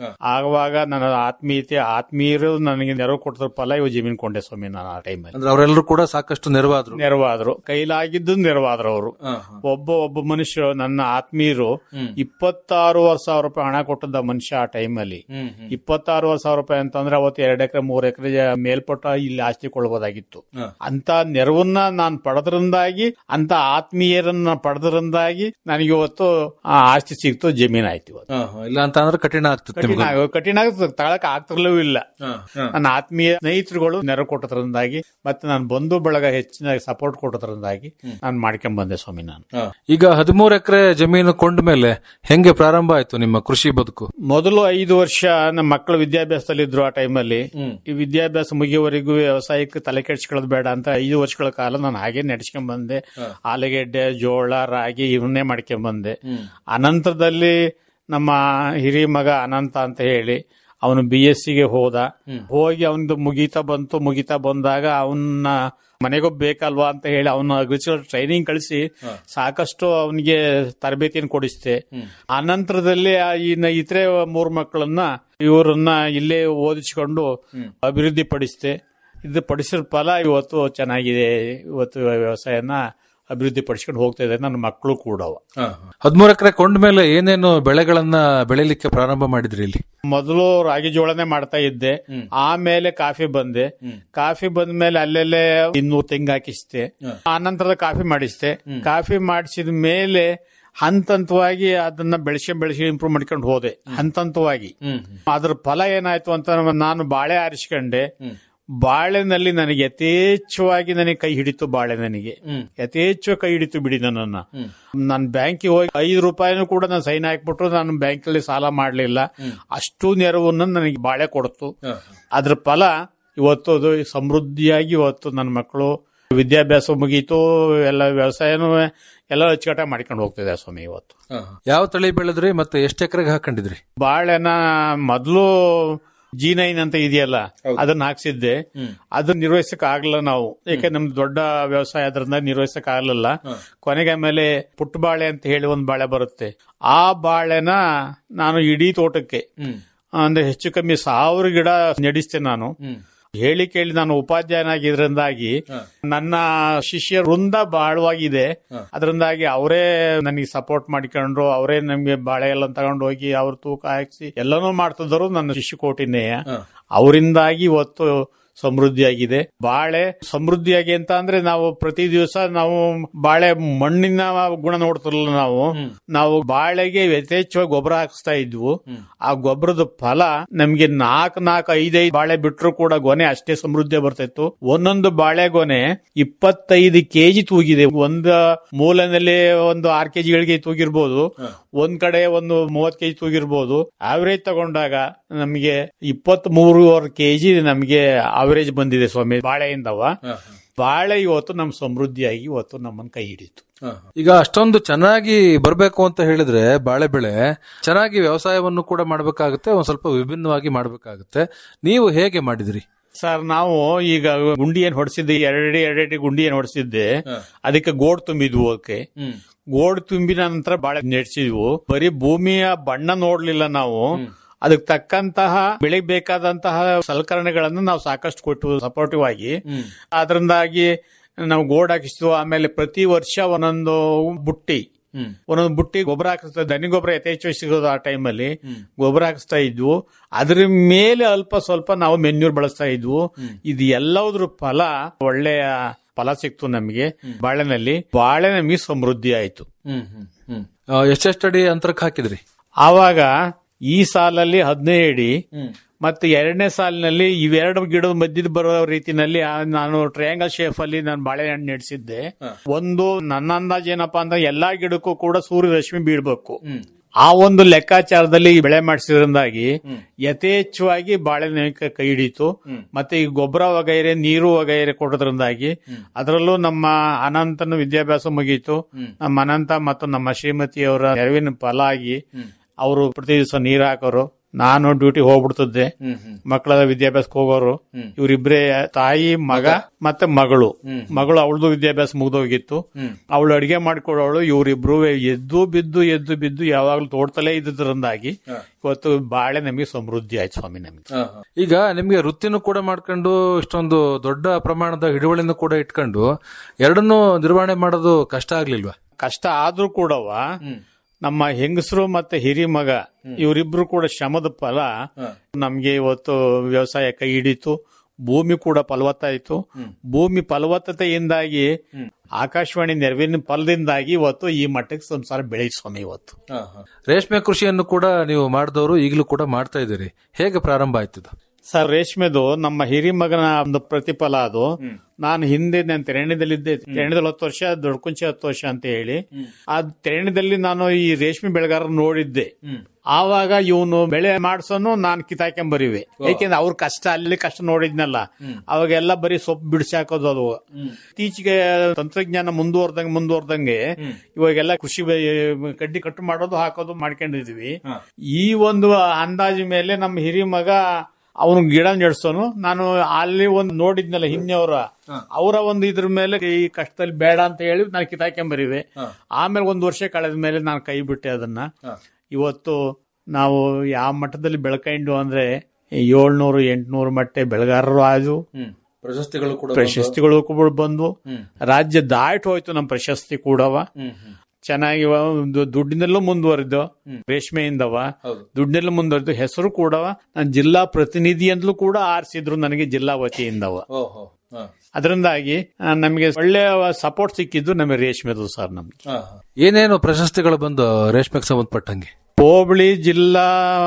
ಆವಾಗ ನನ್ನ ಆತ್ಮೀಯತೆ ಆತ್ಮೀಯರು ನನಗೆ ನೆರವು ಕೊಡ್ತಾರ ಫಲ ಇವು ಜಮೀನ್ ಕೊಂಡೆ ಸ್ವಾಮಿ ನಾನು ಆ ಟೈಮಲ್ಲಿ ಅಂದ್ರೆ ಅವರೆಲ್ಲರೂ ಕೂಡ ಸಾಕಷ್ಟು ನೆರವಾದ್ರು ನೆರವಾದ್ರು ಕೈಲಾಗಿದ್ದು ನೆರವಾದ್ರು ಅವರು ಒಬ್ಬ ಒಬ್ಬ ಮನುಷ್ಯರು ನನ್ನ ಆತ್ಮೀಯರು ಇಪ್ಪತ್ತಾರೂವರೆ ಸಾವಿರ ರೂಪಾಯಿ ಹಣ ಕೊಟ್ಟದ್ದ ಮನುಷ್ಯ ಆ ಟೈಮಲ್ಲಿ ಇಪ್ಪತ್ತಾರೂವರೆ ಸಾವಿರ ರೂಪಾಯಿ ಅಂತಂದ್ರೆ ಅವತ್ತು ಎರಡು ಎಕರೆ ಮೂರು ಎಕರೆ ಮೇಲ್ಪಟ್ಟ ಇಲ್ಲಿ ಆಸ್ತಿ ಕೊಳ್ಬೋದಾಗಿತ್ತು ಅಂತ ನೆರವನ್ನ ನಾನು ಪಡೆದ್ರಿಂದಾಗಿ ಅಂತ ಆತ್ಮೀಯರನ್ನ ಪಡೆದ್ರಿಂದಾಗಿ ನನಗೆ ಇವತ್ತು ಆ ಆಸ್ತಿ ಸಿಕ್ತು ಜಮೀನ್ ಆಯ್ತು ಇವತ್ತು ಇಲ್ಲ ಅಂತ ಅಂದ್ರೆ ಕಠಿಣ ಆಗ್ತದೆ ಕಠಿಣ ನಿಮ್ಗೆ ಆಗ- ಕಠಿಣ ಆಗುತ್ತೆ ತಗೊಳಕ್ ಆಗ್ತಿರ್ಲೂ ಇಲ್ಲ ನನ್ನ ಆತ್ಮೀಯ ಸ್ನೇಹಿತರುಗಳು ನೆರವು ಕೊಟ್ಟದ್ರಿಂದಾಗಿ ಮತ್ತೆ ನಾನು ಬಂಧು ಬಳಗ ಹೆಚ್ಚಿನ ಸಪೋರ್ಟ್ ಕೊಟ್ಟದ್ರಿಂದಾಗಿ ನಾನು ಮಾಡ್ಕೊಂಡ್ ಬಂದೆ ಸ್ವಾಮಿ ನಾನು ಈಗ ಹದಿಮೂರು ಎಕರೆ ಜಮೀನು ಕೊಂಡ ಮೇಲೆ ಹೆಂಗೆ ಪ್ರಾರಂಭ ಆಯ್ತು ನಿಮ್ಮ ಕೃಷಿ ಬದುಕು ಮೊದಲು ಐದು ವರ್ಷ ನಮ್ಮ ಮಕ್ಕಳು ವಿದ್ಯಾಭ್ಯಾಸದಲ್ಲಿ ಇದ್ರು ಆ ಟೈಮಲ್ಲಿ ಈ ವಿದ್ಯಾಭ್ಯಾಸ ಮುಗಿಯುವವರೆಗೂ ವ್ಯವಸಾಯಕ್ಕೆ ತಲೆ ಕೆಡಿಸ್ಕೊಳ್ಳೋದು ಬೇಡ ಅಂತ ಐದು ವರ್ಷಗಳ ವರ್ಷಗಳ ಕಾಲ ನಾನು ಹಾಗೆ ನಡ್ಸ್ಕೊಂಡ್ ಬಂದೆ ಆಲೂಗೆಡ್ಡೆ ಜೋಳ ರಾಗಿ ಇವನ್ನೇ ಮಾಡ್ಕೊಂಡ್ ಬಂದೆ ಅನಂತರದಲ್ಲಿ ನಮ್ಮ ಹಿರಿಯ ಮಗ ಅನಂತ ಅಂತ ಹೇಳಿ ಅವನು ಬಿ ಎಸ್ ಸಿಗೆ ಹೋದ ಹೋಗಿ ಅವನದು ಮುಗೀತಾ ಬಂತು ಮುಗೀತಾ ಬಂದಾಗ ಅವನ್ನ ಮನೆಗೊಬ್ಬ ಬೇಕಲ್ವಾ ಅಂತ ಹೇಳಿ ಅವನ ಅಗ್ರಿಕಲ್ಚರ್ ಟ್ರೈನಿಂಗ್ ಕಳಿಸಿ ಸಾಕಷ್ಟು ಅವನಿಗೆ ತರಬೇತಿಯನ್ನು ಕೊಡಿಸ್ತೆ ಅನಂತರದಲ್ಲಿ ಆ ಇನ್ನ ಇತರೆ ಮೂರ್ ಮಕ್ಕಳನ್ನ ಇವರನ್ನ ಇಲ್ಲೇ ಓದಿಸಿಕೊಂಡು ಅಭಿವೃದ್ಧಿ ಪಡಿಸ್ತೆ ಇದು ಪಡಿಸಿದ ಫಲ ಇವತ್ತು ಚೆನ್ನಾಗಿದೆ ಇವತ್ತು ವ್ಯವಸಾಯನ ಅಭಿವೃದ್ಧಿ ಪಡಿಸ್ಕೊಂಡು ಹೋಗ್ತಾ ಇದೆ ನನ್ನ ಮಕ್ಕಳು ಕೂಡ ಹದಿಮೂರು ಎಕರೆ ಕೊಂಡ ಮೇಲೆ ಏನೇನು ಬೆಳೆಗಳನ್ನ ಬೆಳಿಲಿಕ್ಕೆ ಪ್ರಾರಂಭ ಮಾಡಿದ್ರಿ ಇಲ್ಲಿ ಮೊದಲು ರಾಗಿ ಜೋಳನೆ ಮಾಡ್ತಾ ಇದ್ದೆ ಆಮೇಲೆ ಕಾಫಿ ಬಂದೆ ಕಾಫಿ ಬಂದ ಮೇಲೆ ಅಲ್ಲೆಲ್ಲೇ ಇನ್ನೂರು ತೆಂಗು ಹಾಕಿಸ್ತೆ ಆನಂತರದ ಕಾಫಿ ಮಾಡಿಸ್ತೆ ಕಾಫಿ ಮಾಡಿಸಿದ ಮೇಲೆ ಹಂತ ಹಂತವಾಗಿ ಅದನ್ನ ಬೆಳೆಸಿ ಬೆಳೆಸಿ ಇಂಪ್ರೂವ್ ಮಾಡ್ಕೊಂಡು ಹೋದೆ ಹಂತ ಹಂತವಾಗಿ ಅದ್ರ ಫಲ ಏನಾಯ್ತು ಅಂತ ನಾನು ಬಾಳೆ ಆರಿಸ್ಕೊಂಡೆ ಬಾಳೆನಲ್ಲಿ ನನಗೆ ಯಥೇಚ್ಛವಾಗಿ ನನಗೆ ಕೈ ಹಿಡಿತು ಬಾಳೆ ನನಗೆ ಯಥೇಚ್ಛ ಕೈ ಹಿಡಿತು ಬಿಡಿ ನನ್ನನ್ನ ನಾನು ಬ್ಯಾಂಕಿಗೆ ಹೋಗಿ ಐದು ರೂಪಾಯಿನೂ ಕೂಡ ನಾನು ಸೈನ್ ಹಾಕ್ಬಿಟ್ರು ನಾನು ಬ್ಯಾಂಕಲ್ಲಿ ಸಾಲ ಮಾಡಲಿಲ್ಲ ಅಷ್ಟು ನೆರವನ್ನು ನನಗೆ ಬಾಳೆ ಕೊಡ್ತು ಅದ್ರ ಫಲ ಇವತ್ತು ಅದು ಸಮೃದ್ಧಿಯಾಗಿ ಇವತ್ತು ನನ್ನ ಮಕ್ಕಳು ವಿದ್ಯಾಭ್ಯಾಸ ಮುಗೀತು ಎಲ್ಲ ವ್ಯವಸಾಯನೂ ಎಲ್ಲ ಅಚ್ಚುಕಟ್ಟಾಗಿ ಮಾಡ್ಕೊಂಡು ಹೋಗ್ತಿದೆ ಸ್ವಾಮಿ ಇವತ್ತು ಯಾವ ತಳಿ ಬೆಳೆದ್ರಿ ಮತ್ತೆ ಎಷ್ಟು ಎಕರೆಗೆ ಹಾಕೊಂಡಿದ್ರಿ ಬಾಳೆನ ಮೊದಲು ಜಿ ನೈನ್ ಅಂತ ಇದೆಯಲ್ಲ ಅದನ್ನ ಹಾಕ್ಸಿದ್ದೆ ಅದನ್ನ ನಿರ್ವಹಿಸಕ್ ಆಗ್ಲಿಲ್ಲ ನಾವು ಯಾಕೆ ನಮ್ದು ದೊಡ್ಡ ವ್ಯವಸಾಯ ಅದರಿಂದ ನಿರ್ವಹಿಸಕ್ ಆಗ್ಲಿಲ್ಲ ಕೊನೆಗೆ ಆಮೇಲೆ ಪುಟ್ಟ ಬಾಳೆ ಅಂತ ಹೇಳಿ ಒಂದು ಬಾಳೆ ಬರುತ್ತೆ ಆ ಬಾಳೆನ ನಾನು ಇಡೀ ತೋಟಕ್ಕೆ ಅಂದ್ರೆ ಹೆಚ್ಚು ಕಮ್ಮಿ ಸಾವಿರ ಗಿಡ ನಡೆಸ್ತೆ ನಾನು ಹೇಳಿ ಕೇಳಿ ನಾನು ಉಪಾಧ್ಯಾಯನಾಗಿದ್ರಿಂದಾಗಿ ನನ್ನ ಶಿಷ್ಯ ವೃಂದ ಬಹಳವಾಗಿದೆ ಅದರಿಂದಾಗಿ ಅವರೇ ನನಗೆ ಸಪೋರ್ಟ್ ಮಾಡಿಕೊಂಡ್ರು ಅವರೇ ನಮ್ಗೆ ಬಾಳೆ ಎಲ್ಲ ತಗೊಂಡು ಹೋಗಿ ಅವ್ರ ತೂಕ ಹಾಕ್ಸಿ ಎಲ್ಲನೂ ಮಾಡ್ತಿದ್ರು ನನ್ನ ಶಿಷ್ಯಕೋಟಿನೇ ಅವರಿಂದಾಗಿ ಇವತ್ತು ಸಮೃದ್ಧಿಯಾಗಿದೆ ಬಾಳೆ ಸಮೃದ್ಧಿಯಾಗಿ ಅಂತ ಅಂದ್ರೆ ನಾವು ಪ್ರತಿ ದಿವಸ ನಾವು ಬಾಳೆ ಮಣ್ಣಿನ ಗುಣ ನೋಡ್ತಿರಲಿಲ್ಲ ನಾವು ನಾವು ಬಾಳೆಗೆ ಯಥೇಚ್ಛವಾಗಿ ಗೊಬ್ಬರ ಹಾಕಿಸ್ತಾ ಇದ್ವು ಆ ಗೊಬ್ಬರದ ಫಲ ನಮ್ಗೆ ನಾಲ್ಕ್ ನಾಲ್ಕು ಐದೈದು ಬಾಳೆ ಬಿಟ್ರು ಕೂಡ ಗೊನೆ ಅಷ್ಟೇ ಸಮೃದ್ಧಿ ಬರ್ತಿತ್ತು ಒಂದೊಂದು ಬಾಳೆ ಗೊನೆ ಇಪ್ಪತ್ತೈದು ಕೆಜಿ ತೂಗಿದೆ ಒಂದು ಮೂಲೆನಲ್ಲಿ ಒಂದು ಆರ್ ಕೆಜಿಗಳಿಗೆ ತೂಗಿರ್ಬೋದು ಒಂದ್ ಕಡೆ ಒಂದು ಮೂವತ್ ಕೆಜಿ ತೂಗಿರ್ಬೋದು ಆವರೇಜ್ ತಗೊಂಡಾಗ ನಮಗೆ ಇಪ್ಪತ್ತ್ ಮೂರುವರೆ ಕೆಜಿ ನಮಗೆ ಅವರೇಜ್ ಬಂದಿದೆ ಸ್ವಾಮಿ ಬಾಳೆಯಿಂದವ ಬಾಳೆ ಇವತ್ತು ನಮ್ ಸಮೃದ್ಧಿಯಾಗಿ ಇವತ್ತು ನಮ್ಮನ್ನ ಕೈ ಹಿಡಿತು ಈಗ ಅಷ್ಟೊಂದು ಚೆನ್ನಾಗಿ ಬರ್ಬೇಕು ಅಂತ ಹೇಳಿದ್ರೆ ಬಾಳೆ ಬೆಳೆ ಚೆನ್ನಾಗಿ ವ್ಯವಸಾಯವನ್ನು ಕೂಡ ಮಾಡ್ಬೇಕಾಗುತ್ತೆ ಒಂದ್ ಸ್ವಲ್ಪ ವಿಭಿನ್ನವಾಗಿ ಮಾಡ್ಬೇಕಾಗುತ್ತೆ ನೀವು ಹೇಗೆ ಮಾಡಿದ್ರಿ ಸರ್ ನಾವು ಈಗ ಗುಂಡಿ ಏನ್ ಹೊಡ್ಸಿದ್ದೆ ಎರಡಡಿ ಎರಡಡಿ ಗುಂಡಿ ಏನ್ ಹೊಡ್ಸಿದ್ದೆ ಅದಕ್ಕೆ ಗೋಡ್ ತುಂಬಿದ್ವು ಅದಕ್ಕೆ ಗೋಡ್ ತುಂಬಿದ ನಂತರ ಬಾಳೆ ನೆಡ್ಸಿದ್ವು ಬರೀ ಭೂಮಿಯ ಬಣ್ಣ ನೋಡ್ಲಿಲ್ಲ ನಾವು ಅದಕ್ಕೆ ತಕ್ಕಂತಹ ಬೆಳೆಗೆ ಬೇಕಾದಂತಹ ಸಲಕರಣೆಗಳನ್ನು ನಾವು ಸಾಕಷ್ಟು ಕೊಟ್ಟು ಸಪೋರ್ಟಿವ್ ಆಗಿ ಅದರಿಂದಾಗಿ ನಾವು ಗೋಡ್ ಹಾಕಿಸ್ತು ಆಮೇಲೆ ಪ್ರತಿ ವರ್ಷ ಒಂದೊಂದು ಬುಟ್ಟಿ ಒಂದೊಂದು ಬುಟ್ಟಿ ಗೊಬ್ಬರ ಹಾಕಿಸ್ತಾ ದನಿ ಗೊಬ್ಬರ ಯಥೇಚ್ಛವಾಗಿ ಸಿಗೋದು ಆ ಟೈಮಲ್ಲಿ ಗೊಬ್ಬರ ಹಾಕಿಸ್ತಾ ಇದ್ವು ಅದ್ರ ಮೇಲೆ ಅಲ್ಪ ಸ್ವಲ್ಪ ನಾವು ಮೆನ್ಯೂರ್ ಬಳಸ್ತಾ ಇದ್ವು ಇದು ಎಲ್ಲದ್ರ ಫಲ ಒಳ್ಳೆಯ ಫಲ ಸಿಕ್ತು ನಮಗೆ ಬಾಳೆನಲ್ಲಿ ಬಾಳೆ ನಮಗೆ ಸಮೃದ್ಧಿ ಆಯ್ತು ಎಷ್ಟೆಷ್ಟಡಿ ಅಂತರಕ್ಕೆ ಹಾಕಿದ್ರಿ ಆವಾಗ ಈ ಸಾಲಲ್ಲಿ ಹದಿನೈದು ಅಡಿ ಮತ್ತೆ ಎರಡನೇ ಸಾಲಿನಲ್ಲಿ ಇವೆರಡು ಗಿಡದ ಮಧ್ಯದ ಬರೋ ರೀತಿನಲ್ಲಿ ಆ ನಾನು ಟ್ರಯಾಂಗಲ್ ಶೇಪ್ ಅಲ್ಲಿ ನಾನು ಬಾಳೆಹಣ್ಣು ನೆಡ್ಸಿದ್ದೆ ಒಂದು ನನ್ನ ಅಂದಾಜ್ ಏನಪ್ಪಾ ಅಂದ್ರೆ ಎಲ್ಲಾ ಗಿಡಕ್ಕೂ ಕೂಡ ಸೂರ್ಯ ರಶ್ಮಿ ಬೀಳ್ಬೇಕು ಆ ಒಂದು ಲೆಕ್ಕಾಚಾರದಲ್ಲಿ ಈ ಬೆಳೆ ಮಾಡಿಸಿದ್ರಿಂದಾಗಿ ಯಥೇಚ್ಛವಾಗಿ ಬಾಳೆ ಕೈ ಹಿಡಿತು ಮತ್ತೆ ಈ ಗೊಬ್ಬರ ವಗೈರೆ ನೀರು ವಗೈರೆ ಕೊಡೋದ್ರಿಂದಾಗಿ ಅದರಲ್ಲೂ ನಮ್ಮ ಅನಂತನ ವಿದ್ಯಾಭ್ಯಾಸ ಮುಗೀತು ನಮ್ಮ ಅನಂತ ಮತ್ತು ನಮ್ಮ ಶ್ರೀಮತಿಯವರ ನೆರವಿನ ಫಲ ಆಗಿ ಅವರು ಪ್ರತಿ ದಿವಸ ನೀರ್ ಹಾಕೋರು ನಾನು ಡ್ಯೂಟಿ ಹೋಗ್ಬಿಡ್ತಿದ್ದೆ ಮಕ್ಕಳ ವಿದ್ಯಾಭ್ಯಾಸಕ್ಕೆ ಹೋಗೋರು ಇವರಿಬ್ರೇ ತಾಯಿ ಮಗ ಮತ್ತೆ ಮಗಳು ಮಗಳು ಅವಳದು ವಿದ್ಯಾಭ್ಯಾಸ ಮುಗ್ದೋಗಿತ್ತು ಅವಳು ಅಡಿಗೆ ಮಾಡ್ಕೊಡೋಳು ಇವರಿಬ್ರು ಎದ್ದು ಬಿದ್ದು ಎದ್ದು ಬಿದ್ದು ಯಾವಾಗ್ಲೂ ತೋಡ್ತಲೇ ಇದ್ದದ್ರಿಂದಾಗಿ ಇವತ್ತು ಬಾಳೆ ನಮಗೆ ಸಮೃದ್ಧಿ ಆಯ್ತು ಸ್ವಾಮಿ ನಮಗೆ ಈಗ ನಿಮ್ಗೆ ವೃತ್ತಿನೂ ಕೂಡ ಮಾಡ್ಕೊಂಡು ಇಷ್ಟೊಂದು ದೊಡ್ಡ ಪ್ರಮಾಣದ ಹಿಡುವಳಿನೂ ಕೂಡ ಇಟ್ಕೊಂಡು ಎರಡನ್ನೂ ನಿರ್ವಹಣೆ ಮಾಡೋದು ಕಷ್ಟ ಆಗ್ಲಿಲ್ವಾ ಕಷ್ಟ ಆದ್ರೂ ಕೂಡವ ನಮ್ಮ ಹೆಂಗಸರು ಮತ್ತೆ ಹಿರಿ ಮಗ ಇವರಿಬ್ರು ಕೂಡ ಶ್ರಮದ ಫಲ ನಮ್ಗೆ ಇವತ್ತು ವ್ಯವಸಾಯ ಕೈ ಹಿಡಿತು ಭೂಮಿ ಕೂಡ ಫಲವತ್ತಾಯಿತು ಭೂಮಿ ಫಲವತ್ತತೆಯಿಂದಾಗಿ ಆಕಾಶವಾಣಿ ನೆರವಿನ ಫಲದಿಂದಾಗಿ ಇವತ್ತು ಈ ಮಟ್ಟಕ್ಕೆ ಸಂಸಾರ ಬೆಳೆಯಿತು ಸ್ವಾಮಿ ಇವತ್ತು ರೇಷ್ಮೆ ಕೃಷಿಯನ್ನು ಕೂಡ ನೀವು ಮಾಡಿದವರು ಈಗಲೂ ಕೂಡ ಮಾಡ್ತಾ ಇದ್ದೀರಿ ಹೇಗೆ ಪ್ರಾರಂಭ ಆಯ್ತದ ಸರ್ ರೇಷ್ಮೆದು ನಮ್ಮ ಹಿರಿಮಗನ ಒಂದು ಪ್ರತಿಫಲ ಅದು ನಾನು ಹಿಂದೆ ನಾನು ತೆರಣೆದಲ್ಲಿದ್ದೆ ತೆರಣೆದಲ್ಲಿ ಹತ್ತು ವರ್ಷ ದೊಡ್ಡಕುಂಚೆ ಹತ್ತು ವರ್ಷ ಅಂತ ಹೇಳಿ ಆ ತೆರಣೆದಲ್ಲಿ ನಾನು ಈ ರೇಷ್ಮೆ ಬೆಳೆಗಾರ ನೋಡಿದ್ದೆ ಆವಾಗ ಇವನು ಬೆಳೆ ಮಾಡ್ಸೋನು ನಾನು ಕಿತಾಕೊಂಬರಿವೆ ಯಾಕೆಂದ್ರೆ ಅವ್ರ ಕಷ್ಟ ಅಲ್ಲಿ ಕಷ್ಟ ನೋಡಿದ್ನಲ್ಲ ಅವಾಗೆಲ್ಲ ಬರೀ ಸೊಪ್ಪು ಬಿಡಿಸಿ ಹಾಕೋದು ಅದು ಇತ್ತೀಚೆಗೆ ತಂತ್ರಜ್ಞಾನ ಮುಂದುವರ್ದಂಗೆ ಮುಂದುವರ್ದಂಗೆ ಇವಾಗೆಲ್ಲ ಕೃಷಿ ಬೆ- ಕಡ್ಡಿ ಕಟ್ಟು ಮಾಡೋದು ಹಾಕೋದು ಮಾಡ್ಕೊಂಡಿದ್ವಿ ಈ ಒಂದು ಅಂದಾಜು ಮೇಲೆ ನಮ್ಮ ಹಿರಿ ಮಗ ಅವನು ಗಿಡ ನೆಡ್ಸೋನು ನಾನು ಅಲ್ಲಿ ಒಂದು ನೋಡಿದ್ನಲ್ಲ ಹಿಂದೆಯವರ ಅವರ ಒಂದು ಇದ್ರ ಮೇಲೆ ಈ ಕಷ್ಟದಲ್ಲಿ ಬೇಡ ಅಂತ ಹೇಳಿ ನಾನು ಕಿತಾಕೊಂಬರಿವೆ ಆಮೇಲೆ ಒಂದು ವರ್ಷ ಕಳೆದ ಮೇಲೆ ನಾನು ಕೈ ಬಿಟ್ಟೆ ಅದನ್ನ ಇವತ್ತು ನಾವು ಯಾವ ಮಟ್ಟದಲ್ಲಿ ಬೆಳ್ಕೊಂಡು ಅಂದ್ರೆ ಏಳ್ನೂರು ಎಂಟ್ನೂರು ಮಟ್ಟ ಬೆಳೆಗಾರರು ಆದ್ರು ಪ್ರಶಸ್ತಿಗಳು ಕೂಡ ಪ್ರಶಸ್ತಿಗಳು ಕೂಡ ಬಂದು ರಾಜ್ಯ ದಾಟ್ ಹೋಯ್ತು ನಮ್ಮ ಪ್ರಶಸ್ತಿ ಕೂಡವ ಚೆನ್ನಾಗಿ ಒಂದು ದುಡ್ಡಿನಲ್ಲೂ ಮುಂದುವರೆದು ರೇಷ್ಮೆಯಿಂದವ ದುಡ್ಡಿನಲ್ಲೂ ಮುಂದುವರೆದು ಹೆಸರು ಕೂಡವ ನಾನು ಜಿಲ್ಲಾ ಪ್ರತಿನಿಧಿ ಅಂತಲೂ ಕೂಡ ಆರಿಸಿದ್ರು ನನಗೆ ಜಿಲ್ಲಾ ವತಿಯಿಂದವ ಓಹೋ ಹ. ಅದರಿಂದಾಗಿ ಆ, ನಮಗೆ ಒಳ್ಳೆ ಸಪೋರ್ಟ್ ಸಿಕ್ಕಿದ್ದು ನಮಗೆ ರೇಷ್ಮೆದು ಸರ್ ನಮ್ಗೆ ಹ, ಹ. ಏನೇನು ಪ್ರಶಸ್ತಿಗಳು ಬಂದು ರೇಷ್ಮೆಗೆ ಸಂಬಂಧಪಟ್ಟಂಗೆ ಹೋಬಳಿ ಜಿಲ್ಲಾ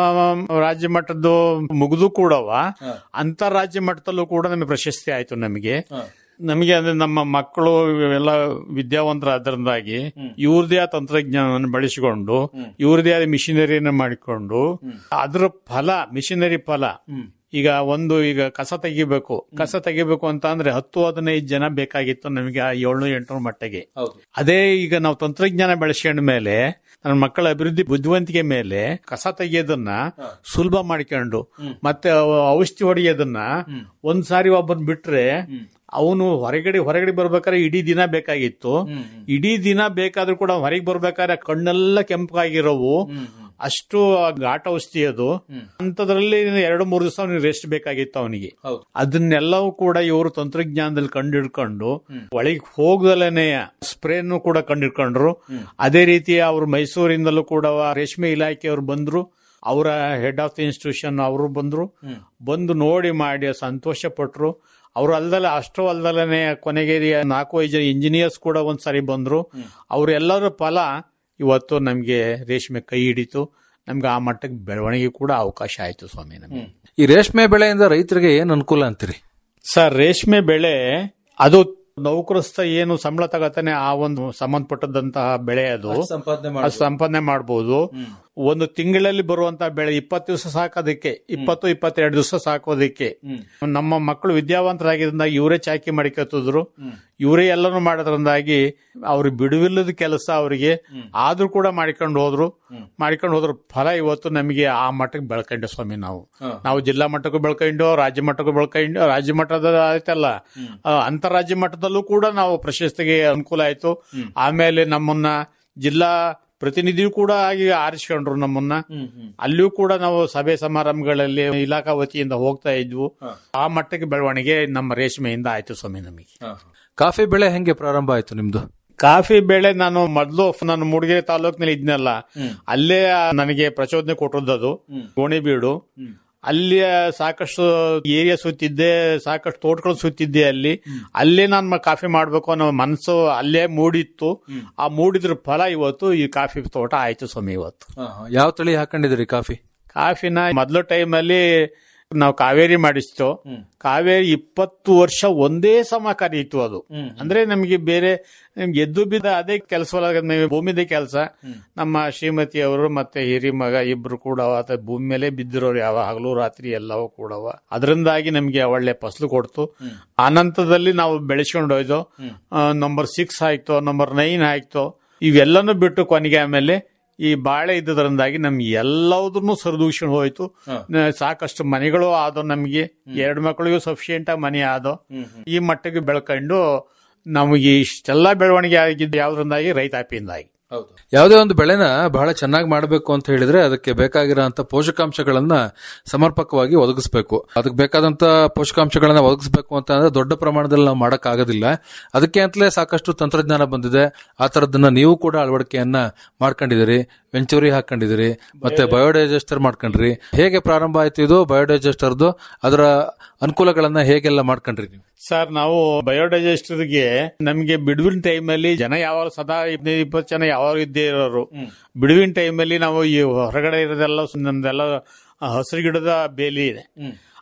ರಾಜ್ಯ ಮಟ್ಟದ್ದು ಮುಗಿದು ಕೂಡವ ಅಂತಾರಾಜ್ಯ ಮಟ್ಟದಲ್ಲೂ ಕೂಡ ನಮಗೆ ಪ್ರಶಸ್ತಿ ಆಯ್ತು ನಮಗೆ ನಮಗೆ ಅಂದ್ರೆ ನಮ್ಮ ಮಕ್ಕಳು ಎಲ್ಲ ವಿದ್ಯಾವಂತರಾದ್ರಿಂದಾಗಿ ಇವ್ರದೇ ಆದ ತಂತ್ರಜ್ಞಾನವನ್ನು ಬಳಸಿಕೊಂಡು ಇವ್ರದೇ ಆದ ಮಿಷಿನರಿಯನ್ನು ಮಾಡಿಕೊಂಡು ಅದ್ರ ಫಲ ಮಿಷಿನರಿ ಫಲ ಈಗ ಒಂದು ಈಗ ಕಸ ತೆಗಿಬೇಕು ಕಸ ತೆಗಿಬೇಕು ಅಂತ ಅಂದ್ರೆ ಹತ್ತು ಹದಿನೈದು ಜನ ಬೇಕಾಗಿತ್ತು ನಮಗೆ ಆ ಏಳ್ನೂರು ಎಂಟುನೂರು ಮಟ್ಟಿಗೆ ಅದೇ ಈಗ ನಾವು ತಂತ್ರಜ್ಞಾನ ಬೆಳೆಸ್ಕೊಂಡ ಮೇಲೆ ನನ್ನ ಮಕ್ಕಳ ಅಭಿವೃದ್ಧಿ ಬುದ್ಧಿವಂತಿಕೆ ಮೇಲೆ ಕಸ ತೆಗಿಯೋದನ್ನ ಸುಲಭ ಮಾಡ್ಕೊಂಡು ಮತ್ತೆ ಅವ- ಔಷಧಿ ಹೊಡೆಯೋದನ್ನ ಒಂದ್ ಸಾರಿ ಒಬ್ಬನ್ ಬಿಟ್ರೆ ಅವನು ಹೊರಗಡೆ ಹೊರಗಡೆ ಬರ್ಬೇಕಾದ್ರೆ ಇಡೀ ದಿನ ಬೇಕಾಗಿತ್ತು ಇಡೀ ದಿನ ಬೇಕಾದ್ರೂ ಕೂಡ ಹೊರಗೆ ಬರ್ಬೇಕಾದ್ರೆ ಕಣ್ಣೆಲ್ಲ ಕೆಂಪಾಗಿರೋವು ಅಷ್ಟು ಘಾಟ ಔಷಧಿ ಅದು ಅಂತದ್ರಲ್ಲಿ ಎರಡು ಮೂರು ದಿವಸ ಅವ್ನಿಗೆ ರೆಸ್ಟ್ ಬೇಕಾಗಿತ್ತು ಅವನಿಗೆ ಅದನ್ನೆಲ್ಲವೂ ಕೂಡ ಇವರು ತಂತ್ರಜ್ಞಾನದಲ್ಲಿ ಕಂಡಿಡ್ಕೊಂಡು ಒಳಗೆ ಹೋಗದಲೇನೆ ಸ್ಪ್ರೇನು ಕೂಡ ಕಂಡಿಡ್ಕೊಂಡ್ರು ಅದೇ ರೀತಿ ಅವರು ಮೈಸೂರಿಂದಲೂ ಕೂಡ ರೇಷ್ಮೆ ಇಲಾಖೆಯವರು ಬಂದ್ರು ಅವರ ಹೆಡ್ ಆಫ್ ದಿ ಇನ್ಸ್ಟಿಟ್ಯೂಷನ್ ಅವರು ಬಂದ್ರು ಬಂದು ನೋಡಿ ಮಾಡಿ ಸಂತೋಷ ಪಟ್ರು ಅವ್ರು ಅಲ್ದಲ್ಲ ಅಷ್ಟು ಅಲ್ದಲನೆ ಕೊನೆಗೆ ನಾಲ್ಕು ಐದು ಜನ ಇಂಜಿನಿಯರ್ಸ್ ಕೂಡ ಒಂದ್ಸರಿ ಬಂದ್ರು ಅವರೆಲ್ಲರ ಫಲ ಇವತ್ತು ನಮ್ಗೆ ರೇಷ್ಮೆ ಕೈ ಹಿಡಿತು ನಮ್ಗೆ ಆ ಮಟ್ಟಕ್ಕೆ ಬೆಳವಣಿಗೆ ಕೂಡ ಅವಕಾಶ ಆಯ್ತು ಸ್ವಾಮಿ ನಮ್ಗೆ ಈ ರೇಷ್ಮೆ ಬೆಳೆಯಿಂದ ರೈತರಿಗೆ ಏನ್ ಅನುಕೂಲ ಅಂತೀರಿ ಸರ್ ರೇಷ್ಮೆ ಬೆಳೆ ಅದು ನೌಕರಸ್ಥ ಏನು ಸಂಬಳ ತಗತಾನೆ ಆ ಒಂದು ಸಂಬಂಧಪಟ್ಟದಂತಹ ಬೆಳೆ ಅದು ಅಷ್ಟ್ ಸಂಪಾದನೆ ಅದು ಸಂಪಾದನೆ ಮಾಡಬಹುದು ಒಂದು ತಿಂಗಳಲ್ಲಿ ಬರುವಂತಹ ಬೆಳೆ ಇಪ್ಪತ್ತು ದಿವಸ ಸಾಕೋದಕ್ಕೆ ಇಪ್ಪತ್ತು ಇಪ್ಪತ್ತೆರಡು ದಿವಸ ಸಾಕೋದಕ್ಕೆ ನಮ್ಮ ಮಕ್ಕಳು ವಿದ್ಯಾವಂತರಾಗಿದ್ರಿಂದ ಇವರೇ ಚಾಕಿ ಮಾಡಿಕತ್ತಿದ್ರು ಇವರೇ ಎಲ್ಲನೂ ಮಾಡೋದ್ರಿಂದಾಗಿ ಅವ್ರು ಬಿಡುವಿಲ್ಲದ ಕೆಲಸ ಅವರಿಗೆ ಆದ್ರೂ ಕೂಡ ಮಾಡ್ಕೊಂಡು ಹೋದ್ರು ಮಾಡ್ಕೊಂಡು ಹೋದ್ರ ಫಲ ಇವತ್ತು ನಮಗೆ ಆ ಮಟ್ಟಕ್ಕೆ ಬೆಳ್ಕೊಂಡೆ ಸ್ವಾಮಿ ನಾವು ನಾವು ಜಿಲ್ಲಾ ಮಟ್ಟಕ್ಕೂ ಬೆಳ್ಕೊಂಡು ರಾಜ್ಯ ಮಟ್ಟಕ್ಕೂ ಬೆಳ್ಕೊಂಡು ರಾಜ್ಯ ಮಟ್ಟದ ಆಯ್ತಲ್ಲ ಆ, ಅಂತಾರಾಜ್ಯ ಮಟ್ಟದಲ್ಲೂ ಕೂಡ ನಾವು ಪ್ರಶಸ್ತಿಗೆ ಅನುಕೂಲ ಆಯ್ತು ಆಮೇಲೆ ನಮ್ಮನ್ನ ಜಿಲ್ಲಾ ಪ್ರತಿನಿಧಿಯೂ ಕೂಡ ಆಗಿ ಆರಿಸ್ಕೊಂಡ್ರು ನಮ್ಮನ್ನ ಅಲ್ಲಿಯೂ ಕೂಡ ನಾವು ಸಭೆ ಸಮಾರಂಭಗಳಲ್ಲಿ ಇಲಾಖಾ ವತಿಯಿಂದ ಹೋಗ್ತಾ ಇದ್ವು ಆ ಮಟ್ಟಕ್ಕೆ ಬೆಳವಣಿಗೆ ನಮ್ಮ ರೇಷ್ಮೆಯಿಂದ ಆಯ್ತು ಸ್ವಾಮಿ ನಮಗೆ ಕಾಫಿ ಬೆಳೆ ಹೆಂಗೆ ಪ್ರಾರಂಭ ಆಯ್ತು ನಿಮ್ದು ಕಾಫಿ ಬೆಳೆ ನಾನು ಮೊದಲು ನಾನು ಮೂಡಿಗೆರೆ ತಾಲೂಕಿನಲ್ಲಿ ಇದ್ನಲ್ಲ ಅಲ್ಲೇ ನನಗೆ ಪ್ರಚೋದನೆ ಕೊಟ್ಟದ್ದು ಗೋಣಿಬೀಡು ಅಲ್ಲಿ ಸಾಕಷ್ಟು ಏರಿಯಾ ಸುತ್ತಿದ್ದೆ ಸಾಕಷ್ಟು ತೋಟಗಳು ಸುತ್ತಿದ್ದೆ ಅಲ್ಲಿ ಅಲ್ಲೇ ನಾನು ಕಾಫಿ ಮಾಡ್ಬೇಕು ಅನ್ನೋ ಮನಸ್ಸು ಅಲ್ಲೇ ಮೂಡಿತ್ತು ಆ ಮೂಡಿದ್ರ ಫಲ ಇವತ್ತು ಈ ಕಾಫಿ ತೋಟ ಆಯ್ತು ಸ್ವಾಮಿ ಇವತ್ತು ಯಾವ ತಳಿ ಹಾಕೊಂಡಿದ್ದೀರಿ ಕಾಫಿ ಕಾಫಿನ ಮೊದಲ ಟೈಮಲ್ಲಿ ನಾವು ಕಾವೇರಿ ಮಾಡಿಸ್ತು ಕಾವೇರಿ ಇಪ್ಪತ್ತು ವರ್ಷ ಒಂದೇ ಸಮ ಕರೀತು ಅದು ಅಂದ್ರೆ ನಮಗೆ ಬೇರೆ ನಮ್ಗೆ ಎದ್ದು ಬಿದ್ದ ಅದೇ ಕೆಲಸ ಭೂಮಿದೇ ಕೆಲಸ ನಮ್ಮ ಶ್ರೀಮತಿ ಅವರು ಮತ್ತೆ ಹಿರಿ ಮಗ ಇಬ್ರು ಕೂಡ ಆತ ಭೂಮಿ ಮೇಲೆ ಬಿದ್ದಿರೋರು ಯಾವ ಹಗಲು ರಾತ್ರಿ ಎಲ್ಲವೂ ಕೂಡವ ಅದರಿಂದಾಗಿ ನಮ್ಗೆ ಒಳ್ಳೆ ಫಸಲು ಕೊಡ್ತು ಅನಂತದಲ್ಲಿ ನಾವು ಬೆಳೆಸ್ಕೊಂಡು ಹೋಯ್ದು ನಂಬರ್ ಸಿಕ್ಸ್ ಆಯ್ತು ನಂಬರ್ ನೈನ್ ಆಯ್ತು ಇವೆಲ್ಲನೂ ಬಿಟ್ಟು ಕೊನೆಗೆ ಆಮೇಲೆ ಈ ಬಾಳೆ ಇದ್ದದ್ರಿಂದಾಗಿ ನಮ್ಗೆ ಎಲ್ಲದನ್ನು ಸರಿದೂಷಣೆ ಹೋಯ್ತು ನ- ಸಾಕಷ್ಟು ಮನೆಗಳು ಆದೋ ನಮಗೆ ಎರಡು ಮಕ್ಕಳಿಗೂ ಸಫಿಶಿಯಂಟ್ ಆಗಿ ಮನೆ ಆದೋ ಈ ಮಟ್ಟಿಗೆ ಬೆಳ್ಕೊಂಡು ನಮಗೆ ಇಷ್ಟೆಲ್ಲ ಬೆಳವಣಿಗೆ ಆಗಿದ್ದು ಯಾವ್ದ್ರಿಂದಾಗಿ ರೈತಾಪಿಯಿಂದಾಗಿ ಯಾವುದೇ ಒಂದು ಬೆಳೆನ ಬಹಳ ಚೆನ್ನಾಗಿ ಮಾಡಬೇಕು ಅಂತ ಹೇಳಿದ್ರೆ ಅದಕ್ಕೆ ಬೇಕಾಗಿರೋಂತ ಪೋಷಕಾಂಶಗಳನ್ನ ಸಮರ್ಪಕವಾಗಿ ಒದಗಿಸಬೇಕು ಅದಕ್ಕೆ ಬೇಕಾದಂತ ಪೋಷಕಾಂಶಗಳನ್ನ ಒದಗಿಸಬೇಕು ಅಂತ ಅಂದ್ರೆ ದೊಡ್ಡ ಪ್ರಮಾಣದಲ್ಲಿ ನಾವು ಮಾಡಕ್ ಆಗೋದಿಲ್ಲ ಅದಕ್ಕೆ ಅಂತಲೇ ಸಾಕಷ್ಟು ತಂತ್ರಜ್ಞಾನ ಬಂದಿದೆ ಆ ತರದನ್ನ ನೀವು ಕೂಡ ಅಳವಡಿಕೆಯನ್ನ ಮಾಡ್ಕೊಂಡಿದ್ದೀರಿ ವೆಂಚೂರಿ ಹಾಕೊಂಡಿದ್ದೀರಿ ಮತ್ತೆ ಬಯೋಡೈಜೆಸ್ಟರ್ ಮಾಡ್ಕೊಂಡ್ರಿ ಹೇಗೆ ಪ್ರಾರಂಭ ಆಯ್ತು ಇದು ಬಯೋಡೈಜೆಸ್ಟರ್ದು ಅದರ ಅನುಕೂಲಗಳನ್ನ ಹೇಗೆಲ್ಲ ಮಾಡ್ಕೊಂಡ್ರಿ ನೀವು ಸರ್ ನಾವು ಬಯೋಡೈಜೆಸ್ಟರ್ಗೆ ನಮಗೆ ಬಿಡುವಿನ ಟೈಮಲ್ಲಿ ಜನ ಯಾವಾಗ ಸದಾ ಹದಿನೈದು ಇಪ್ಪತ್ತು ಜನ ಯಾವಾಗ ಇದ್ದೇ ಇರೋರು ಬಿಡುವಿನ ಟೈಮಲ್ಲಿ ನಾವು ಈ ಹೊರಗಡೆ ಇರೋದೆಲ್ಲ ಸು- ನಮ್ದೆಲ್ಲ ಹಸಿರು ಗಿಡದ ಬೇಲಿ ಇದೆ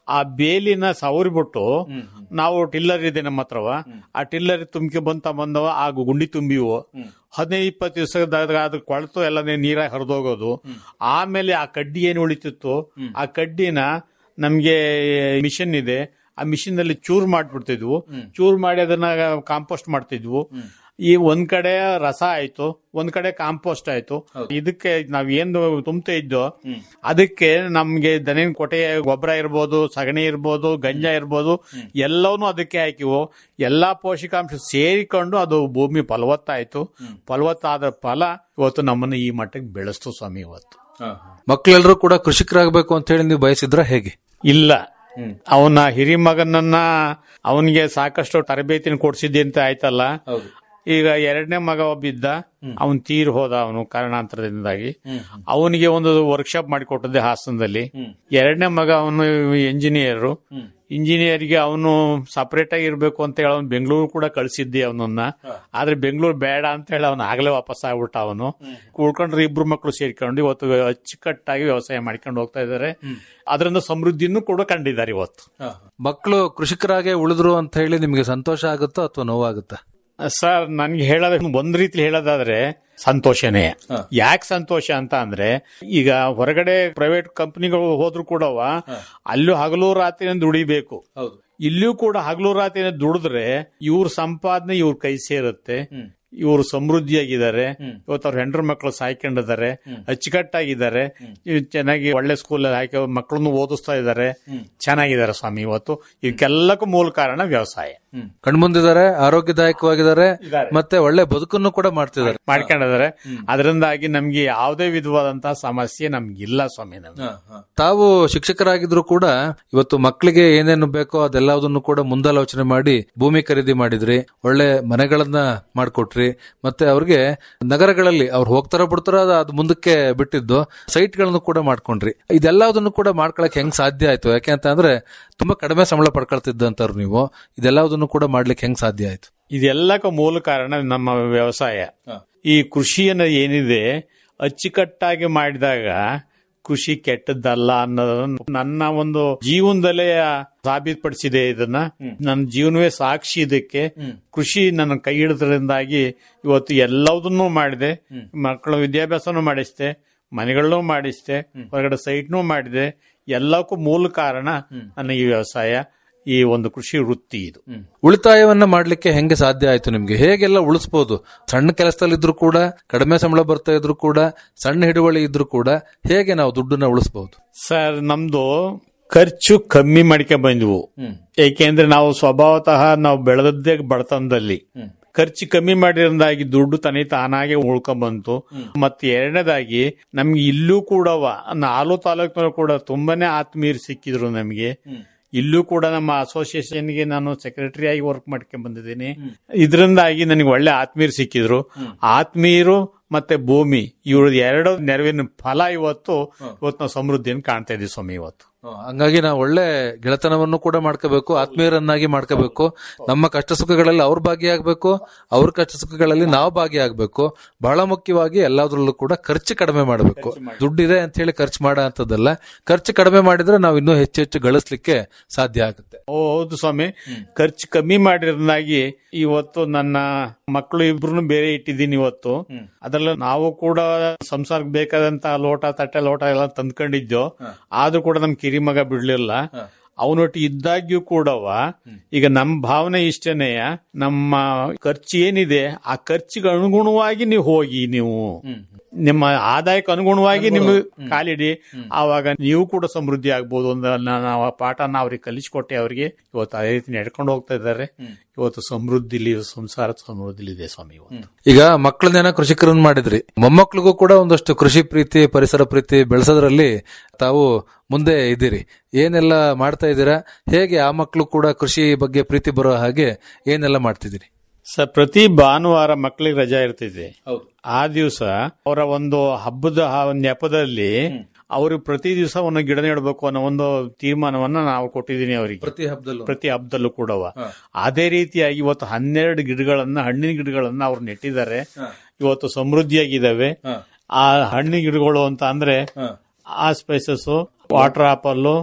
ಆ ಬೇಲಿನ ಸವರಿಬಿಟ್ಟು ನಾವು ಟಿಲ್ಲರ್ ಇದೆ ನಮ್ಮ ಹತ್ರವ ಆ ಟಿಲ್ಲರ್ ತುಂಬಿಕೆ ಬಂತ ಬಂದವ ಆ ಗುಂಡಿ ತುಂಬಿವು ಹದಿನೈದು ಇಪ್ಪತ್ತು ದಿವಸದಾಗ ಅದು ಕೊಳತು ಎಲ್ಲ ನೀರಾಗಿ ಹರಿದೋಗೋದು ಆಮೇಲೆ ಆ ಕಡ್ಡಿ ಏನು ಉಳಿತಿತ್ತು ಆ ಕಡ್ಡಿನ ನಮ್ಗೆ ಮಿಷನ್ ಇದೆ ಆ ಮಿಷಿನ್ ಅಲ್ಲಿ ಚೂರ್ ಮಾಡ್ಬಿಡ್ತಿದ್ವು ಚೂರ್ ಮಾಡಿ ಅದನ್ನ ಕಾಂಪೋಸ್ಟ್ ಮಾಡ್ತಿದ್ವು ಈ ಒಂದ್ ಕಡೆ ರಸ ಆಯ್ತು ಒಂದ್ ಕಡೆ ಕಾಂಪೋಸ್ಟ್ ಆಯ್ತು ಇದಕ್ಕೆ ನಾವ್ ಏನು ತುಂಬ್ತಾ ಇದ್ದೋ ಅದಕ್ಕೆ ನಮ್ಗೆ ದನಿನ ಕೊಟ್ಟೆ ಗೊಬ್ಬರ ಇರ್ಬೋದು ಸಗಣಿ ಇರ್ಬೋದು ಗಂಜ ಇರ್ಬೋದು ಎಲ್ಲವನ್ನೂ ಅದಕ್ಕೆ ಹಾಕಿವು ಎಲ್ಲಾ ಪೋಷಕಾಂಶ ಸೇರಿಕೊಂಡು ಅದು ಭೂಮಿ ಫಲವತ್ತಾಯ್ತು ಫಲವತ್ತಾದ ಫಲ ಇವತ್ತು ನಮ್ಮನ್ನ ಈ ಮಟ್ಟಕ್ಕೆ ಬೆಳೆಸ್ತು ಸ್ವಾಮಿ ಇವತ್ತು ಮಕ್ಕಳೆಲ್ಲರೂ ಕೂಡ ಕೃಷಿಕರಾಗಬೇಕು ಅಂತ ಹೇಳಿ ನೀವು ಬಯಸಿದ್ರ ಹೇಗೆ ಇಲ್ಲ ಅವನ ಹಿರಿ ಮಗನನ್ನ ಅವನಿಗೆ ಸಾಕಷ್ಟು ತರಬೇತಿನ ಕೊಡ್ಸಿದ್ದೆ ಅಂತ ಆಯ್ತಲ್ಲ ಈಗ ಎರಡನೇ ಮಗ ಒಬ್ಬಿದ್ದ ಅವನ್ ತೀರ್ ಹೋದ ಅವನು ಕಾರಣಾಂತರದಿಂದಾಗಿ ಅವನಿಗೆ ಒಂದು ವರ್ಕ್ಶಾಪ್ ಮಾಡಿಕೊಟ್ಟದ್ದೆ ಹಾಸನದಲ್ಲಿ ಎರಡನೇ ಮಗ ಅವನು ಇಂಜಿನಿಯರ್ ಇಂಜಿನಿಯರ್ಗೆ ಅವನು ಸಪರೇಟ್ ಆಗಿ ಇರ್ಬೇಕು ಅಂತ ಹೇಳಿ ಅವ್ನು ಬೆಂಗಳೂರು ಕೂಡ ಕಳ್ಸಿದ್ದೆ ಅವನನ್ನ ಆದ್ರೆ ಬೆಂಗಳೂರು ಬೇಡ ಅಂತ ಹೇಳಿ ಅವನು ಆಗ್ಲೇ ವಾಪಸ್ ಆಗ್ಬಿಟ್ಟ ಅವನು ಉಳ್ಕೊಂಡ್ರೆ ಇಬ್ರು ಮಕ್ಕಳು ಸೇರ್ಕೊಂಡು ಇವತ್ತು ಅಚ್ಚುಕಟ್ಟಾಗಿ ವ್ಯವಸಾಯ ಮಾಡ್ಕೊಂಡು ಹೋಗ್ತಾ ಇದ್ದಾರೆ ಅದರಿಂದ ಸಮೃದ್ಧಿನೂ ಕೂಡ ಕಂಡಿದ್ದಾರೆ ಇವತ್ತು ಮಕ್ಕಳು ಕೃಷಿಕರಾಗೆ ಉಳಿದ್ರು ಅಂತ ಹೇಳಿ ನಿಮಗೆ ಸಂತೋಷ ಆಗುತ್ತೋ ಅಥವಾ ನೋವಾಗುತ್ತಾ ಸರ್ ನನ್ಗೆ ಹೇಳೋದ ಒಂದ್ ರೀತಿ ಹೇಳೋದಾದ್ರೆ ಸಂತೋಷನೇ ಯಾಕೆ ಸಂತೋಷ ಅಂತ ಅಂದ್ರೆ ಈಗ ಹೊರಗಡೆ ಪ್ರೈವೇಟ್ ಕಂಪನಿಗಳು ಹೋದ್ರು ಕೂಡ ಅಲ್ಲೂ ಹಗಲು ರಾತ್ರಿ ದುಡಿಬೇಕು ಇಲ್ಲೂ ಕೂಡ ಹಗಲು ರಾತ್ರಿ ದುಡಿದ್ರೆ ಇವ್ರ ಸಂಪಾದನೆ ಇವ್ರ ಕೈ ಸೇರುತ್ತೆ ಇವರು ಸಮೃದ್ಧಿಯಾಗಿದ್ದಾರೆ ಇವತ್ತು ಅವ್ರ ಹೆಂಡ್ರ ಮಕ್ಕಳು ಸಾಯ್ಕೊಂಡಿದ್ದಾರೆ ಅಚ್ಚುಕಟ್ಟಾಗಿದ್ದಾರೆ ಇವ್ ಚೆನ್ನಾಗಿ ಒಳ್ಳೆ ಸ್ಕೂಲ್ ಹಾಕಿ ಮಕ್ಕಳನ್ನು ಓದಿಸ್ತಾ ಇದ್ದಾರೆ ಚೆನ್ನಾಗಿದ್ದಾರೆ ಸ್ವಾಮಿ ಇವತ್ತು ಇವಕ್ಕೆಲ್ಲಕ್ಕೂ ಮೂಲ ಕಾರಣ ವ್ಯವಸಾಯ ಕಣ್ಮುಂದಿದ್ದಾರೆ ಆರೋಗ್ಯದಾಯಕವಾಗಿದ್ದಾರೆ ಮತ್ತೆ ಒಳ್ಳೆ ಬದುಕನ್ನು ಕೂಡ ಮಾಡ್ತಿದ್ದಾರೆ ಮಾಡ್ಕೊಂಡಿದ್ದಾರೆ ಅದರಿಂದಾಗಿ ನಮ್ಗೆ ಯಾವುದೇ ವಿಧವಾದಂತಹ ಸಮಸ್ಯೆ ನಮ್ಗಿಲ್ಲ ಸ್ವಾಮಿ ನಮ್ಗೆ ತಾವು ಶಿಕ್ಷಕರಾಗಿದ್ರು ಕೂಡ ಇವತ್ತು ಮಕ್ಕಳಿಗೆ ಏನೇನು ಬೇಕೋ ಅದೆಲ್ಲದನ್ನು ಕೂಡ ಮುಂದಾಲೋಚನೆ ಮಾಡಿ ಭೂಮಿ ಖರೀದಿ ಮಾಡಿದ್ರಿ ಒಳ್ಳೆ ಮನೆಗಳನ್ನ ಮಾಡ್ಕೊಟ್ರಿ ಮತ್ತೆ ಅವ್ರಿಗೆ ನಗರಗಳಲ್ಲಿ ಅವ್ರು ಹೋಗ್ತಾರ ಬಿಡ್ತಾರ ಅದು ಮುಂದಕ್ಕೆ ಬಿಟ್ಟಿದ್ದು ಸೈಟ್ ಗಳನ್ನು ಕೂಡ ಮಾಡ್ಕೊಂಡ್ರಿ ಇದೆಲ್ಲದನ್ನು ಕೂಡ ಮಾಡ್ಕೊಳಕ್ ಹೆಂಗ್ ಸಾಧ್ಯ ಆಯ್ತು ಯಾಕೆ ಅಂತ ಅಂದ್ರೆ ತುಂಬಾ ಕಡಿಮೆ ಸಂಬಳ ಪಡ್ಕೊಳ್ತಿದ್ದಂತವ್ರು ನೀವು ಇದೆಲ್ಲದನ್ನು ಕೂಡ ಮಾಡ್ಲಿಕ್ಕೆ ಹೆಂಗ್ ಸಾಧ್ಯ ಆಯ್ತು ಇದೆಲ್ಲಕ್ಕೂ ಮೂಲ ಕಾರಣ ನಮ್ಮ ವ್ಯವಸಾಯ ಈ ಕೃಷಿಯನ್ನ ಏನಿದೆ ಅಚ್ಚುಕಟ್ಟಾಗಿ ಮಾಡಿದಾಗ ಕೃಷಿ ಕೆಟ್ಟದ್ದಲ್ಲ ಅನ್ನೋದನ್ನ ನನ್ನ ಒಂದು ಜೀವನದಲ್ಲೇ ಸಾಬೀತುಪಡಿಸಿದೆ ಇದನ್ನ ನನ್ನ ಜೀವನವೇ ಸಾಕ್ಷಿ ಇದಕ್ಕೆ ಕೃಷಿ ನನ್ನ ಕೈ ಹಿಡಿದ್ರಿಂದಾಗಿ ಇವತ್ತು ಎಲ್ಲದನ್ನೂ ಮಾಡಿದೆ ಮಕ್ಕಳ ವಿದ್ಯಾಭ್ಯಾಸನೂ ಮಾಡಿಸ್ದೆ ಮನೆಗಳನ್ನೂ ಮಾಡಿಸ್ದೆ ಹೊರಗಡೆ ಸೈಟ್ನೂ ಮಾಡಿದೆ ಎಲ್ಲಕ್ಕೂ ಮೂಲ ಕಾರಣ ನನ್ನ ಈ ವ್ಯವಸಾಯ ಈ ಒಂದು ಕೃಷಿ ವೃತ್ತಿ ಇದು ಉಳಿತಾಯವನ್ನ ಮಾಡ್ಲಿಕ್ಕೆ ಹೆಂಗೆ ಸಾಧ್ಯ ಆಯ್ತು ನಿಮ್ಗೆ ಹೇಗೆಲ್ಲ ಉಳಿಸಬಹುದು ಸಣ್ಣ ಕೆಲಸದಲ್ಲಿದ್ರು ಕೂಡ ಕಡಿಮೆ ಸಂಬಳ ಬರ್ತಾ ಇದ್ರು ಕೂಡ ಸಣ್ಣ ಹಿಡುವಳಿ ಇದ್ರು ಕೂಡ ಹೇಗೆ ನಾವು ದುಡ್ಡನ್ನ ಉಳಿಸಬಹುದು ಸರ್ ನಮ್ದು ಖರ್ಚು ಕಮ್ಮಿ ಮಾಡ್ಕೆ ಬಂದ್ವು ಏಕೆಂದ್ರೆ ನಾವು ಸ್ವಭಾವತಃ ನಾವು ಬೆಳೆದದ್ದೇ ಬಡತನದಲ್ಲಿ ಖರ್ಚು ಕಮ್ಮಿ ಮಾಡಿರೋದಾಗಿ ದುಡ್ಡು ತನಿ ತಾನಾಗೆ ಉಳ್ಕೊಂಬಂತು ಮತ್ತೆ ಎರಡನೇದಾಗಿ ನಮ್ಗೆ ಇಲ್ಲೂ ಕೂಡ ನಾಲ್ಕು ತಾಲೂಕಿನಲ್ಲೂ ಕೂಡ ತುಂಬಾನೇ ಆತ್ಮೀಯರು ಸಿಕ್ಕಿದ್ರು ನಮ್ಗೆ ಇಲ್ಲೂ ಕೂಡ ನಮ್ಮ ಅಸೋಸಿಯೇಷನ್ಗೆ ನಾನು ಸೆಕ್ರೆಟರಿ ಆಗಿ ವರ್ಕ್ ಮಾಡ್ಕೊಂಡ್ ಬಂದಿದ್ದೀನಿ ಇದರಿಂದಾಗಿ ನನಗೆ ಒಳ್ಳೆ ಆತ್ಮೀಯರು ಸಿಕ್ಕಿದ್ರು ಆತ್ಮೀಯರು ಮತ್ತೆ ಭೂಮಿ ಇವ್ರ ಎರಡು ನೆರವಿನ ಫಲ ಇವತ್ತು ಇವತ್ತು ನಾವು ಸಮೃದ್ಧಿಯನ್ನು ಕಾಣ್ತಾ ಇದೀವಿ ಸ್ವಾಮಿ ಇವತ್ತು ಹಂಗಾಗಿ ನಾವು ಒಳ್ಳೆ ಗೆಳೆತನವನ್ನು ಕೂಡ ಮಾಡ್ಕೋಬೇಕು ಆತ್ಮೀಯರನ್ನಾಗಿ ಮಾಡ್ಕೋಬೇಕು ನಮ್ಮ ಕಷ್ಟ ಸುಖಗಳಲ್ಲಿ ಅವ್ರ ಭಾಗಿಯಾಗಬೇಕು ಅವ್ರ ಕಷ್ಟ ಸುಖಗಳಲ್ಲಿ ನಾವು ಭಾಗಿಯಾಗಬೇಕು ಬಹಳ ಮುಖ್ಯವಾಗಿ ಎಲ್ಲದರಲ್ಲೂ ಕೂಡ ಖರ್ಚು ಕಡಿಮೆ ಮಾಡಬೇಕು ದುಡ್ಡಿದೆ ಅಂತ ಹೇಳಿ ಖರ್ಚು ಮಾಡೋ ಅಂತದಲ್ಲ ಖರ್ಚು ಕಡಿಮೆ ಮಾಡಿದ್ರೆ ನಾವು ಇನ್ನೂ ಹೆಚ್ಚು ಹೆಚ್ಚು ಗಳಿಸ್ಲಿಕ್ಕೆ ಸಾಧ್ಯ ಆಗುತ್ತೆ ಓ ಹೌದು ಸ್ವಾಮಿ ಖರ್ಚು ಕಮ್ಮಿ ಮಾಡಿರೋದಾಗಿ ಇವತ್ತು ನನ್ನ ಮಕ್ಕಳು ಇಬ್ರು ಬೇರೆ ಇಟ್ಟಿದ್ದೀನಿ ಇವತ್ತು ಅದ್ರಲ್ಲಿ ನಾವು ಕೂಡ ಸಂಸಾರಕ್ಕೆ ಬೇಕಾದಂತ ಲೋಟ ತಟ್ಟೆ ಲೋಟ ಎಲ್ಲ ತಂದ್ಕೊಂಡಿದ್ದೋ ಆದ್ರೂ ಕೂಡ ನಮ್ ಕಿರಿಮಗ ಬಿಡ್ಲಿಲ್ಲ ಅವನೊಟ್ಟು ಇದ್ದಾಗ್ಯೂ ಕೂಡವ ಈಗ ನಮ್ಮ ಭಾವನೆ ಇಷ್ಟನೇಯ ನಮ್ಮ ಖರ್ಚು ಏನಿದೆ ಆ ಖರ್ಚಿಗೆ ಅನುಗುಣವಾಗಿ ನೀವು ಹೋಗಿ ನೀವು ನಿಮ್ಮ ಆದಾಯಕ್ಕೆ ಅನುಗುಣವಾಗಿ ನಿಮ್ಗೆ ಕಾಲಿಡಿ ಆವಾಗ ನೀವು ಕೂಡ ಸಮೃದ್ಧಿ ಆಗ್ಬೋದು ಅಂತ ನಾವು ಪಾಠನ ಅವ್ರಿಗೆ ಕಲಿಸ್ಕೊಟ್ಟೆ ಅವ್ರಿಗೆ ಇವತ್ತು ಅದೇ ರೀತಿ ನಡ್ಕೊಂಡು ಹೋಗ್ತಾ ಇದ್ದಾರೆ ಇವತ್ತು ಸಮೃದ್ಧಿಲಿ ಸಂಸಾರ ಸಮೃದ್ಧಿಲಿದೆ ಸ್ವಾಮಿ ಇವತ್ತು ಈಗ ಮಕ್ಕಳನ್ನೇನ ಕೃಷಿಕರನ್ನ ಮಾಡಿದ್ರಿ ಮೊಮ್ಮಕ್ಳಿಗೂ ಕೂಡ ಒಂದಷ್ಟು ಕೃಷಿ ಪ್ರೀತಿ ಪರಿಸರ ಪ್ರೀತಿ ಬೆಳೆಸೋದ್ರಲ್ಲಿ ತಾವು ಮುಂದೆ ಇದ್ದೀರಿ ಏನೆಲ್ಲ ಮಾಡ್ತಾ ಇದ್ದೀರಾ ಹೇಗೆ ಆ ಮಕ್ಕಳು ಕೂಡ ಕೃಷಿ ಬಗ್ಗೆ ಪ್ರೀತಿ ಬರೋ ಹಾಗೆ ಏನೆಲ್ಲ ಮಾಡ್ತಿದ್ದೀರಿ ಸರ್ ಪ್ರತಿ ಭಾನುವಾರ ಮಕ್ಕಳಿಗೆ ರಜಾ ಇರ್ತಿದೆ ಆ ದಿವಸ ಅವರ ಒಂದು ಹಬ್ಬದ ಆ ಒಂದು ನೆಪದಲ್ಲಿ ಅವರು ಪ್ರತಿ ದಿವಸ ಒಂದು ಗಿಡ ನೆಡಬೇಕು ಅನ್ನೋ ಒಂದು ತೀರ್ಮಾನವನ್ನ ನಾವು ಕೊಟ್ಟಿದ್ದೀನಿ ಅವರಿಗೆ ಪ್ರತಿ ಹಬ್ಬದಲ್ಲೂ ಪ್ರತಿ ಹಬ್ಬದಲ್ಲೂ ಕೂಡವ ಅದೇ ರೀತಿಯಾಗಿ ಇವತ್ತು ಹನ್ನೆರಡು ಗಿಡಗಳನ್ನ ಹಣ್ಣಿನ ಗಿಡಗಳನ್ನ ಅವ್ರು ನೆಟ್ಟಿದ್ದಾರೆ ಇವತ್ತು ಸಮೃದ್ಧಿಯಾಗಿದ್ದಾವೆ ಆ ಹಣ್ಣಿನ ಗಿಡಗಳು ಅಂತ ಅಂದ್ರೆ ಆ ಸ್ಪೈಸಸ್ ವಾಟರ್ ಆಪಲ್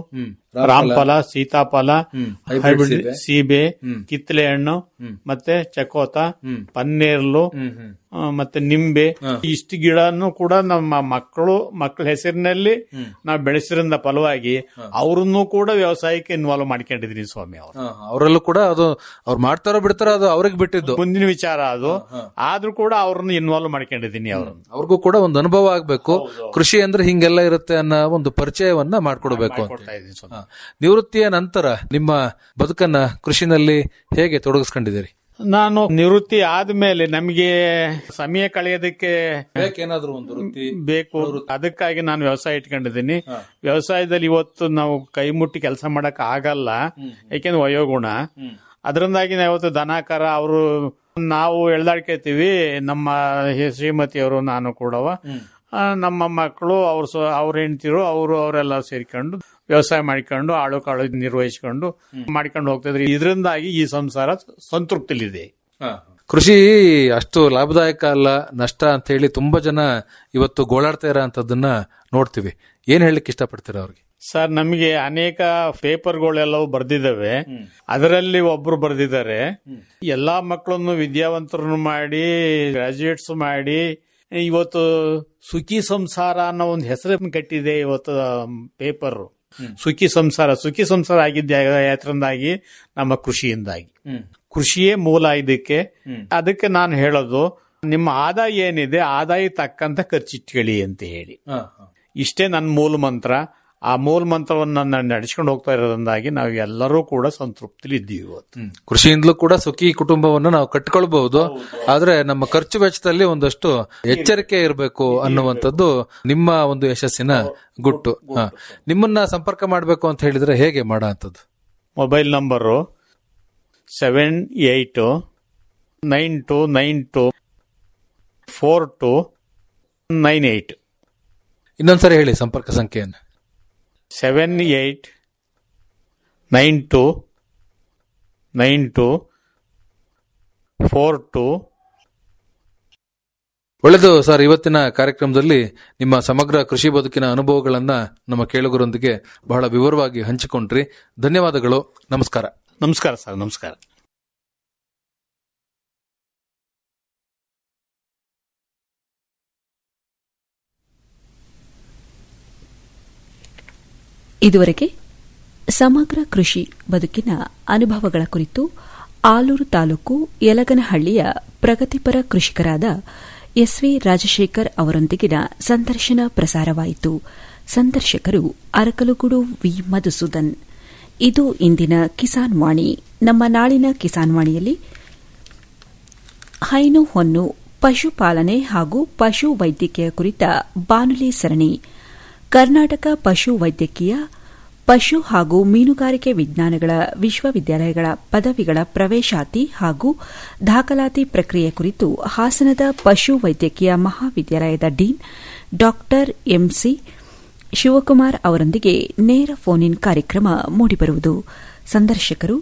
ರಾಮಫಲ ಸೀತಾಫಲ ಹೈಬ್ರಿಡ್ ಹೈಬ್ರಿಡ್ ಸೀಬೆ. ಸೀಬೆ ಕಿತ್ತಲೆ ಹಣ್ಣು ಮತ್ತೆ ಚಕೋತ ಪನ್ನೇರ್ಲು ಆ, ಮತ್ತೆ ನಿಂಬೆ ಇಷ್ಟು ಗಿಡನು ಕೂಡ ನಮ್ಮ ಮಕ್ಕಳು ಮಕ್ಕಳ ಹೆಸರಿನಲ್ಲಿ ನಾವು ಬೆಳೆಸಿರಿಂದ ಫಲವಾಗಿ ಅವ್ರನ್ನು ಕೂಡ ವ್ಯವಸಾಯಕ್ಕೆ ಇನ್ವಾಲ್ವ್ ಮಾಡ್ಕೊಂಡಿದೀನಿ ಸ್ವಾಮಿ ಅವರು ಹಾ, ಅವರಲ್ಲೂ ಕೂಡ ಅದು ಅವ್ರು ಮಾಡ್ತಾರೋ ಬಿಡ್ತಾರೋ ಅದು ಅವ್ರಿಗೆ ಬಿಟ್ಟಿದ್ದು ಮುಂದಿನ ವಿಚಾರ ಅದು ಆದ್ರೂ ಕೂಡ ಅವ್ರನ್ನ ಇನ್ವಾಲ್ವ್ ಮಾಡ್ಕೊಂಡಿದೀನಿ ಅವ್ರನ್ನ ಅವ್ರಿಗೂ ಕೂಡ ಒಂದು ಅನುಭವ ಆಗ್ಬೇಕು ಕೃಷಿ ಅಂದ್ರೆ ಹಿಂಗೆಲ್ಲ ಇರುತ್ತೆ ಅನ್ನೋ ಒಂದು ಪರಿಚಯವನ್ನ ಮಾಡ್ಕೊಡ್ಬೇಕು ಅಂತ ಕೊಡ್ತಾ ಇದೀನಿ ಸ್ವಾಮಿ ಹಾ. ನಿವೃತ್ತಿಯ ನಂತರ ನಿಮ್ಮ ಬದುಕನ್ನ ಕೃಷಿನಲ್ಲಿ ಹೇಗೆ ತೊಡಗಿಸ್ಕೊಂಡಿದ್ದೀರಿ ನಾನು ನಿವೃತ್ತಿ ಆದ್ಮೇಲೆ ನಮಗೆ ಸಮಯ ಕಳೆಯೋದಕ್ಕೆ ಬೇಕೇನಾದ್ರೂ ಒಂದು ವೃತ್ತಿ ಬೇಕು ಅದಕ್ಕಾಗಿ ನಾನು ವ್ಯವಸಾಯ ಇಟ್ಕೊಂಡಿದ್ದೀನಿ ವ್ಯವಸಾಯದಲ್ಲಿ ಇವತ್ತು ನಾವು ಕೈ ಮುಟ್ಟಿ ಕೆಲಸ ಮಾಡಕ್ ಆಗಲ್ಲ ಯಾಕೆಂದ್ರೆ ವಯೋಗುಣ ಅದರಿಂದಾಗಿ ನಾವು ಇವತ್ತು ದನಕರ ಅವರು ನಾವು ಎಳ್ದಾಡ್ಕೊತೀವಿ ನಮ್ಮ ಹೆ- ಶ್ರೀಮತಿಯವರು ನಾನು ಕೂಡವ ಆ, ನಮ್ಮ ಮಕ್ಕಳು ಅವ್ರ ಸ ಅವ್ರ ಹೆಂಡ್ತಿರು ಅವರು ಅವರೆಲ್ಲ ಸೇರ್ಕೊಂಡು ವ್ಯವಸಾಯ ಮಾಡ್ಕೊಂಡು ಆಳು ಕಾಳು ನಿರ್ವಹಿಸ್ಕೊಂಡು ಮಾಡ್ಕೊಂಡು ಹೋಗ್ತಿದ್ರಿ ಇದರಿಂದಾಗಿ ಈ ಸಂಸಾರ ಸಂತೃಪ್ತಿಲಿದೆ ಕೃಷಿ ಅಷ್ಟು ಲಾಭದಾಯಕ ಅಲ್ಲ ನಷ್ಟ ಅಂತ ಹೇಳಿ ತುಂಬಾ ಜನ ಇವತ್ತು ಗೋಳಾಡ್ತಾ ಇರೋ ಅಂತದನ್ನ ನೋಡ್ತೀವಿ ಏನ್ ಹೇಳಲಿಕ್ಕೆ ಇಷ್ಟಪಡ್ತೀರಾ ಅವ್ರಿಗೆ ಸರ್ ನಮಗೆ ಅನೇಕ ಪೇಪರ್ಗಳೆಲ್ಲವೂ ಬರ್ದಿದ್ದಾವೆ ಅದರಲ್ಲಿ ಒಬ್ರು ಬರ್ದಿದ್ದಾರೆ ಎಲ್ಲಾ ಮಕ್ಕಳನ್ನು ವಿದ್ಯಾವಂತರನ್ನು ಮಾಡಿ ಗ್ರಾಜುಯೇಟ್ಸ್ ಮಾಡಿ ಇವತ್ತು ಸುಖಿ ಸಂಸಾರ ಅನ್ನೋ ಒಂದು ಹೆಸರು ಕಟ್ಟಿದೆ ಇವತ್ತು ಪೇಪರ್ ಸುಖಿ ಸಂಸಾರ ಸುಖಿ ಸಂಸಾರ ಆಗಿದ್ದೆ ಯಾತ್ರಿಂದಾಗಿ ನಮ್ಮ ಕೃಷಿಯಿಂದಾಗಿ ಕೃಷಿಯೇ ಮೂಲ ಇದಕ್ಕೆ ಅದಕ್ಕೆ ನಾನು ಹೇಳೋದು ನಿಮ್ಮ ಆದಾಯ ಏನಿದೆ ಆದಾಯ ತಕ್ಕಂತ ಖರ್ಚಿಟ್ಕೊಳ್ಳಿ ಅಂತ ಹೇಳಿ ಇಷ್ಟೇ ನನ್ನ ಮೂಲ ಮಂತ್ರ ಆ ಮೂಲ ಮಂತ್ರವನ್ನು ನಾನು ನಡೆಸ್ಕೊಂಡು ಹೋಗ್ತಾ ಇರೋದ್ರಿಂದಾಗಿ ನಾವು ಎಲ್ಲರೂ ಕೂಡ ಸಂತೃಪ್ತಿಲಿ ಇದ್ದೀವಿ ಇವತ್ತು ಕೃಷಿಯಿಂದಲೂ ಕೂಡ ಸುಖಿ ಕುಟುಂಬವನ್ನು ನಾವು ಕಟ್ಕೊಳ್ಬಹುದು ಆದ್ರೆ ನಮ್ಮ ಖರ್ಚು ವೆಚ್ಚದಲ್ಲಿ ಒಂದಷ್ಟು ಎಚ್ಚರಿಕೆ ಇರಬೇಕು ಅನ್ನುವಂಥದ್ದು ನಿಮ್ಮ ಒಂದು ಯಶಸ್ಸಿನ ಗುಟ್ಟು ಹಾ. ನಿಮ್ಮನ್ನ ಸಂಪರ್ಕ ಮಾಡಬೇಕು ಅಂತ ಹೇಳಿದ್ರೆ ಹೇಗೆ ಮಾಡೋ ಅಂಥದ್ದು mobile number seven eight nine two nine two four two nine eight ಇನ್ನೊಂದ್ಸರಿ ಹೇಳಿ ಸಂಪರ್ಕ ಸಂಖ್ಯೆಯನ್ನು seven eight nine two nine two four two ಒಳ್ಳೆಯದು ಸರ್ ಇವತ್ತಿನ ಕಾರ್ಯಕ್ರಮದಲ್ಲಿ ನಿಮ್ಮ ಸಮಗ್ರ ಕೃಷಿ ಬದುಕಿನ ಅನುಭವಗಳನ್ನ ನಮ್ಮ ಕೇಳುಗರೊಂದಿಗೆ ಬಹಳ ವಿವರವಾಗಿ ಹಂಚಿಕೊಂಡ್ರಿ ಧನ್ಯವಾದಗಳು ನಮಸ್ಕಾರ ನಮಸ್ಕಾರ ಸರ್ ನಮಸ್ಕಾರ ಇದುವರೆಗೆ ಸಮಗ್ರ ಕೃಷಿ ಬದುಕಿನ ಅನುಭವಗಳ ಕುರಿತು ಆಲೂರು ತಾಲೂಕು ಯಲಗನಹಳ್ಳಿಯ ಪ್ರಗತಿಪರ ಕೃಷಿಕರಾದ ಎಸ್ವಿ ರಾಜಶೇಖರ್ ಅವರೊಂದಿಗಿನ ಸಂದರ್ಶನ ಪ್ರಸಾರವಾಯಿತು ಸಂದರ್ಶಕರು ಅರಕಲುಗುಡು ವಿ ಮಧುಸೂದನ್ ಇದು ಇಂದಿನ ಕಿಸಾನ್ ವಾಣಿ ನಮ್ಮ ನಾಳಿನ ಕಿಸಾನ್ ವಾಣಿಯಲ್ಲಿ ಹೈನು ಹೊನ್ನು ಪಶುಪಾಲನೆ ಹಾಗೂ ಪಶು ವೈದ್ಯಕೀಯ ಕುರಿತ ಬಾನುಲಿ ಸರಣಿ ಕರ್ನಾಟಕ ಪಶು ವೈದ್ಯಕೀಯ ಪಶು ಹಾಗೂ ಮೀನುಗಾರಿಕೆ ವಿಜ್ಞಾನಗಳ ವಿಶ್ವವಿದ್ಯಾಲಯಗಳ ಪದವಿಗಳ ಪ್ರವೇಶಾತಿ ಹಾಗೂ ದಾಖಲಾತಿ ಪ್ರಕ್ರಿಯೆ ಕುರಿತು ಹಾಸನದ ಪಶು ವೈದ್ಯಕೀಯ ಮಹಾವಿದ್ಯಾಲಯದ ಡೀನ್ ಡಾ ಎಂಸಿ ಶಿವಕುಮಾರ್ ಅವರೊಂದಿಗೆ ನೇರ ಫೋನ್ ಇನ್ ಕಾರ್ಯಕ್ರಮ ಮೂಡಿಬರುವುದು ಸಂದರ್ಶಕರು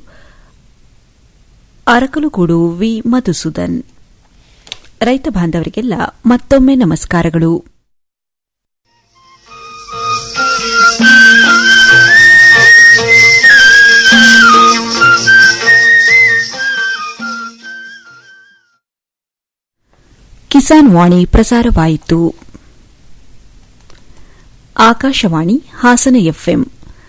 ಅರಕಲುಗೂಡು ವಿ ಮಧುಸೂದನ್ ರೈತ ಬಾಂಧವರಿಗೆಲ್ಲ ಮತ್ತೊಮ್ಮೆ ನಮಸ್ಕಾರಗಳು ಕಿಸಾನ್ ವಾಣಿ ಪ್ರಸಾರವಾಯಿತು ಆಕಾಶವಾಣಿ ಹಾಸನ ಎಫ್ಎಂ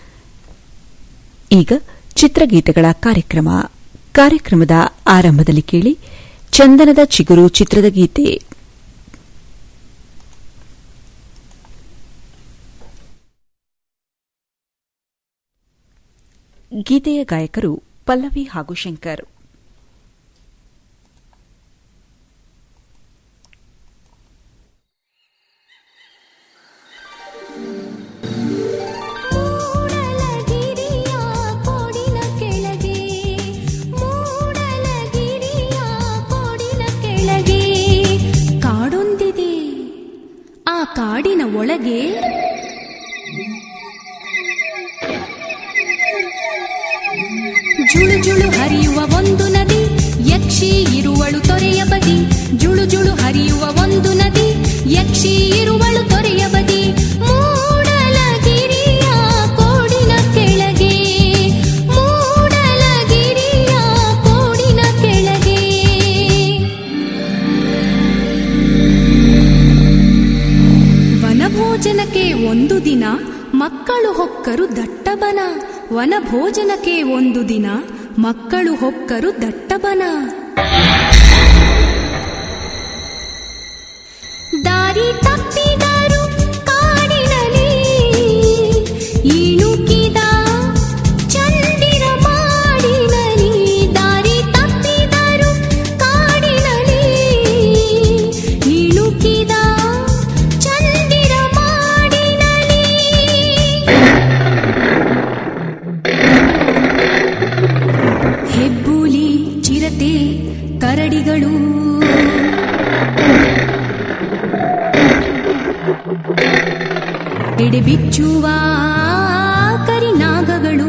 ಈಗ ಚಿತ್ರಗೀತೆಗಳ ಕಾರ್ಯಕ್ರಮ ಕಾರ್ಯಕ್ರಮದ ಆರಂಭದಲ್ಲಿ ಕೇಳಿ ಚಂದನದ ಚಿಗುರು ಚಿತ್ರದ ಗೀತೆ ಗೀತೆಯ ಗಾಯಕರು ಪಲ್ಲವಿ ಹಾಗೂ ಶಂಕರ್ ಕೆಳಗೆ ಕಾಡೊಂದಿದೆ ಆ ಕಾಡಿನ ಒಳಗೆ ಜುಳು ಜುಳು ಹರಿಯುವ ಒಂದು ನದಿ ಯಕ್ಷಿ ಇರುವಳು ತೊರೆಯ ಬದಿ ಜುಳು ಜುಳು ಹರಿಯುವ ಒಂದು ನದಿ ಯಕ್ಷಿ ಇರುವಳು ತೊರೆಯ ಬದಿ ಮೂಡಲಗಿರಿಯ ಕೋಡಿನ ಕೆಳಗೆ ಒಂದು ದಿನ ಮಕ್ಕಳು ಹೊಕ್ಕರು ದಟ್ಟಬನ ವನ ಭೋಜನಕ್ಕೆ ಒಂದು ದಿನ ಮಕ್ಕಳು ಹೊಕ್ಕರು ದಟ್ಟಬನ ದಾರಿ ತಪ್ಪಿದರು ಕಾಡಿನಲ್ಲಿ ಇಣುಕಿದ ಚಂದಿರ ಮಾಡಿನಲಿ ದಾರಿ ತಪ್ಪಿದರು ಕಾಡಿನಲ್ಲಿ ಇಣುಕಿದ ಚಂದಿರ ಮಾಡಿನಲಿ ಹೆಬ್ಬೂಲಿ ಚಿರತೆ ಕರಡಿಗಳು ಎಡೆಬಿಚ್ಚುವ ಕರಿನಾಗಗಳು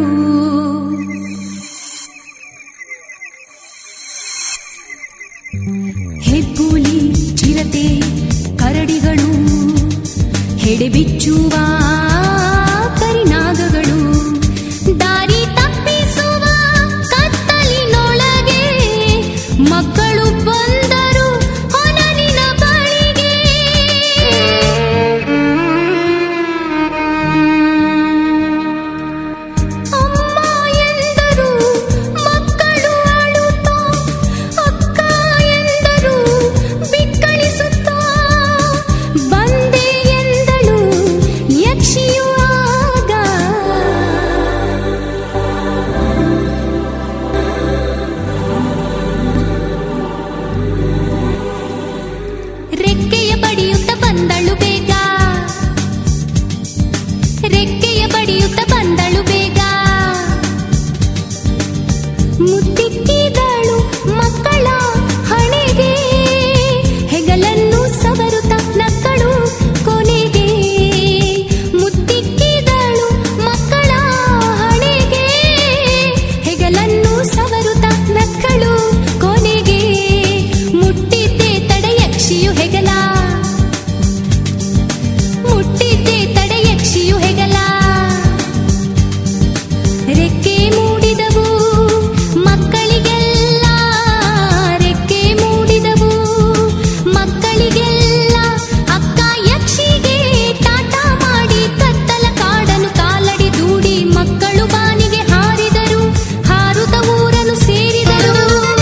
ಹೆಬ್ಬೂಲಿ ಚಿರತೆ ಕರಡಿಗಳು ಹೆಡೆಬಿಚ್ಚುವ ಕರಿನಾಗಗಳು ದಾರಿ ತಪ್ಪಿಸುವ ಕತ್ತಲಿನೊಳಗೆ ಮಕ್ಕಳು ಬಂದರು ಹೊನಲಿನ ಬಳಿಗೆ ಅಮ್ಮ ಎಂದರು ಮಕ್ಕಳು ಅಳುತ್ತಾ ಅಕ್ಕ ಎಂದರು ಬಿಕ್ಕಳಿಸುತ್ತಾ ಬಂದೆ ಎಂದಳು ಯಕ್ಷಿಯು ಆಗ ರೆಕ್ಕೆಯ ಬಡಿಯುತ್ತ ಬಂದಳು ಬೇಗ ರೆಕ್ಕೆಯ ಬಡಿಯುತ್ತ ಬಂದಳು ಬೇಗ ಮುತ್ತಿಕ್ಕಿದಳು ಮಕ್ಕಳ ಹಣೆಗೆ ಹೆಗಲನ್ನು ಸವರುತ್ತ ನಕ್ಕಳು ಕೊನೆಗೆ ಮುತ್ತಿಕ್ಕಿದಳು ಮಕ್ಕಳ ಹಣೆಗೆ ಹೆಗಲನ್ನು ಸವರುತ್ತ ನಕ್ಕಳು ಕೊನೆಗೆ ಮುಟ್ಟಿದ್ದೆ ತಡೆಯಕ್ಷಿಯು ಹೆಗಲ ಮುಟ್ಟಿದ್ದೆ ತಡೆಯಕ್ಷಿಯು ಹೆಗಲ ರೆಕ್ಕೆ ಮೂಡಿದವು ಮಕ್ಕಳಿಗೆಲ್ಲ ರೆಕ್ಕೆ ಮೂಡಿದವು ಮಕ್ಕಳಿಗೆಲ್ಲ ಅಕ್ಕ ಯಕ್ಷಿಗೆ ಟಾಟ ಮಾಡಿ ಕತ್ತಲ ಕಾಡನು ಕಾಲಡಿ ದೂಡಿ ಮಕ್ಕಳು ಬಾನಿಗೆ ಹಾರಿದರು ಹಾರುತ್ತ ಊರನ್ನು ಸೇರಿದರು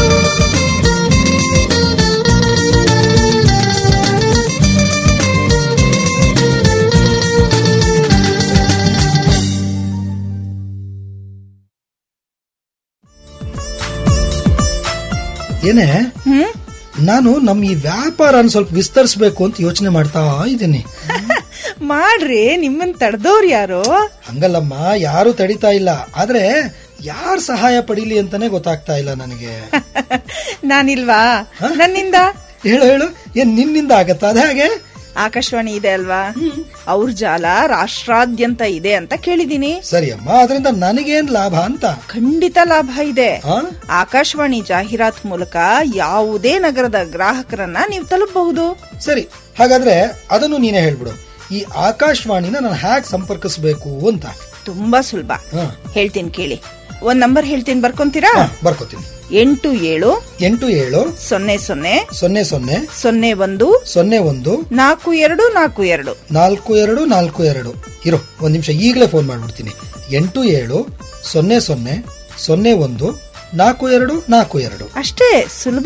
ಏನೇ ನಾನು ನಮ್ ಈ ವ್ಯಾಪಾರನ ಸ್ವಲ್ಪ ವಿಸ್ತರಿಸಬೇಕು ಅಂತ ಯೋಚನೆ ಮಾಡ್ತಾ ಇದ್ದೀನಿ ಮಾಡ್ರಿ ನಿಮ್ಮನ್ ತಡೆದವ್ರು ಯಾರು ಹಂಗಲ್ಲಮ್ಮ ಯಾರು ತಡಿತಾ ಇಲ್ಲ ಆದ್ರೆ ಯಾರ್ ಸಹಾಯ ಪಡೀಲಿ ಅಂತಾನೆ ಗೊತ್ತಾಗ್ತಾ ಇಲ್ಲ ನನಗೆ ನಾನಿಲ್ವಾ ನನ್ನಿಂದ ಹೇಳು ಹೇಳು ಏನ್ ನಿನ್ನಿಂದ ಆಗತ್ತಾ ಅದ ಹಾಗೆ ಆಕಾಶವಾಣಿ ಇದೆ ಅಲ್ವಾ ಅವ್ರ ಜಾಲ ರಾಷ್ಟ್ರಾದ್ಯಂತ ಇದೆ ಅಂತ ಕೇಳಿದೀನಿ ಸರಿ ಅಮ್ಮ ಅದರಿಂದ ನನಗೇನ್ ಲಾಭ ಅಂತ ಖಂಡಿತ ಲಾಭ ಇದೆ ಆಕಾಶವಾಣಿ ಜಾಹೀರಾತ್ ಮೂಲಕ ಯಾವುದೇ ನಗರದ ಗ್ರಾಹಕರನ್ನ ನೀವು ತಲುಪಬಹುದು ಸರಿ ಹಾಗಾದ್ರೆ ಅದನ್ನು ನೀನೇ ಹೇಳ್ಬಿಡು ಈ ಆಕಾಶವಾಣಿನ ನಾನು ಹ್ಯಾಕ್ ಸಂಪರ್ಕಿಸಬೇಕು ಅಂತ ತುಂಬಾ ಸುಲಭ ಹೇಳ್ತೀನಿ ಕೇಳಿ ಒಂದ್ ನಂಬರ್ ಹೇಳ್ತೀನಿ ಬರ್ಕೊಂತೀರಾ ಬರ್ಕೋತೀನಿ ಎಂಟು ಏಳು ಎಂಟು ಏಳು ಸೊನ್ನೆ ಸೊನ್ನೆ ಸೊನ್ನೆ ಸೊನ್ನೆ ಸೊನ್ನೆ ಒಂದು ಸೊನ್ನೆ ಒಂದು ನಾಲ್ಕು ಎರಡು ನಾಲ್ಕು ಎರಡು ನಾಲ್ಕು ಎರಡು ನಾಲ್ಕು ಎರಡು ಇರೋ ಒಂದ್ ನಿಮಿಷ ಈಗಲೇ ಫೋನ್ ಮಾಡ್ಬಿಡ್ತೀನಿ ಎಂಟು ಏಳು ಸೊನ್ನೆ ಸೊನ್ನೆ ಸೊನ್ನೆ ಒಂದು ನಾಲ್ಕು ಎರಡು ನಾಲ್ಕು ಎರಡು ಅಷ್ಟೇ ಸುಲಭ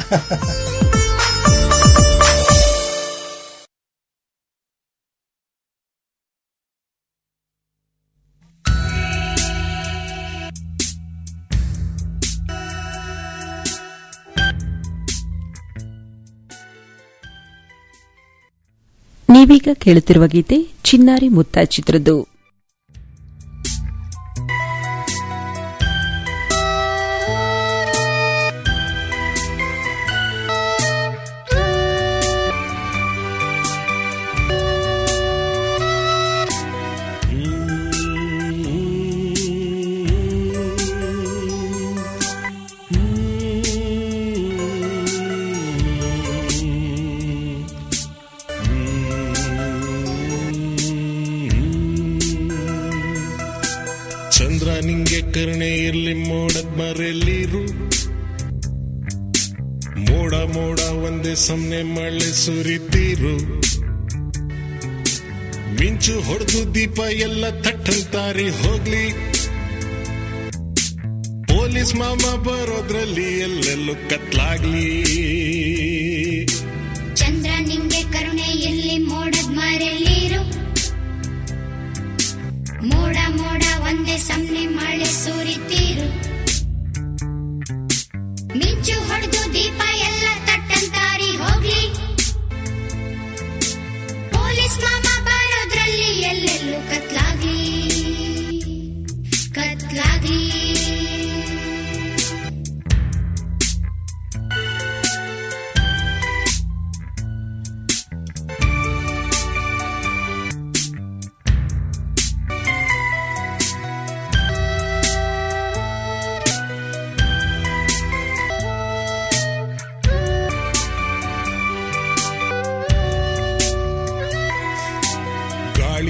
ನೀವೀಗ ಕೇಳುತ್ತಿರುವ ಗೀತೆ ಚಿನ್ನಾರಿ ಮುತ್ತ ಚಿತ್ರದ್ದು ಚಂದ್ರ ನಿಂಗೆ ಕರುಣೆ ಇರ್ಲಿ ಮೋಡದ್ ಮರೆಯಲ್ಲಿರು ಮೋಡ ಮೋಡ ಒಂದೇ ಸಮನೆ ಮಳೆ ಸುರಿತೀರು ಮಿಂಚು ಹೊಡೆದು ದೀಪ ಎಲ್ಲ ಥಟ್ಟಂತಾರಿ ಹೋಗ್ಲಿ ಪೊಲೀಸ್ ಮಾಮ ಬರೋದ್ರಲ್ಲಿ ಎಲ್ಲೆಲ್ಲೂ ಕತ್ಲಾಗ್ಲಿ ಚಂದ್ರ ನಿಂಗೆ ಕರುಣೆ ಎಲ್ಲಿ ಮೋಡದ್ ಮಾರೆಲ್ಲಿರು ಮೋಡ ಮೋಡ ಒಂದೇ ಸಮ್ನೆ ಮಳೆ ಸುರಿತೀರು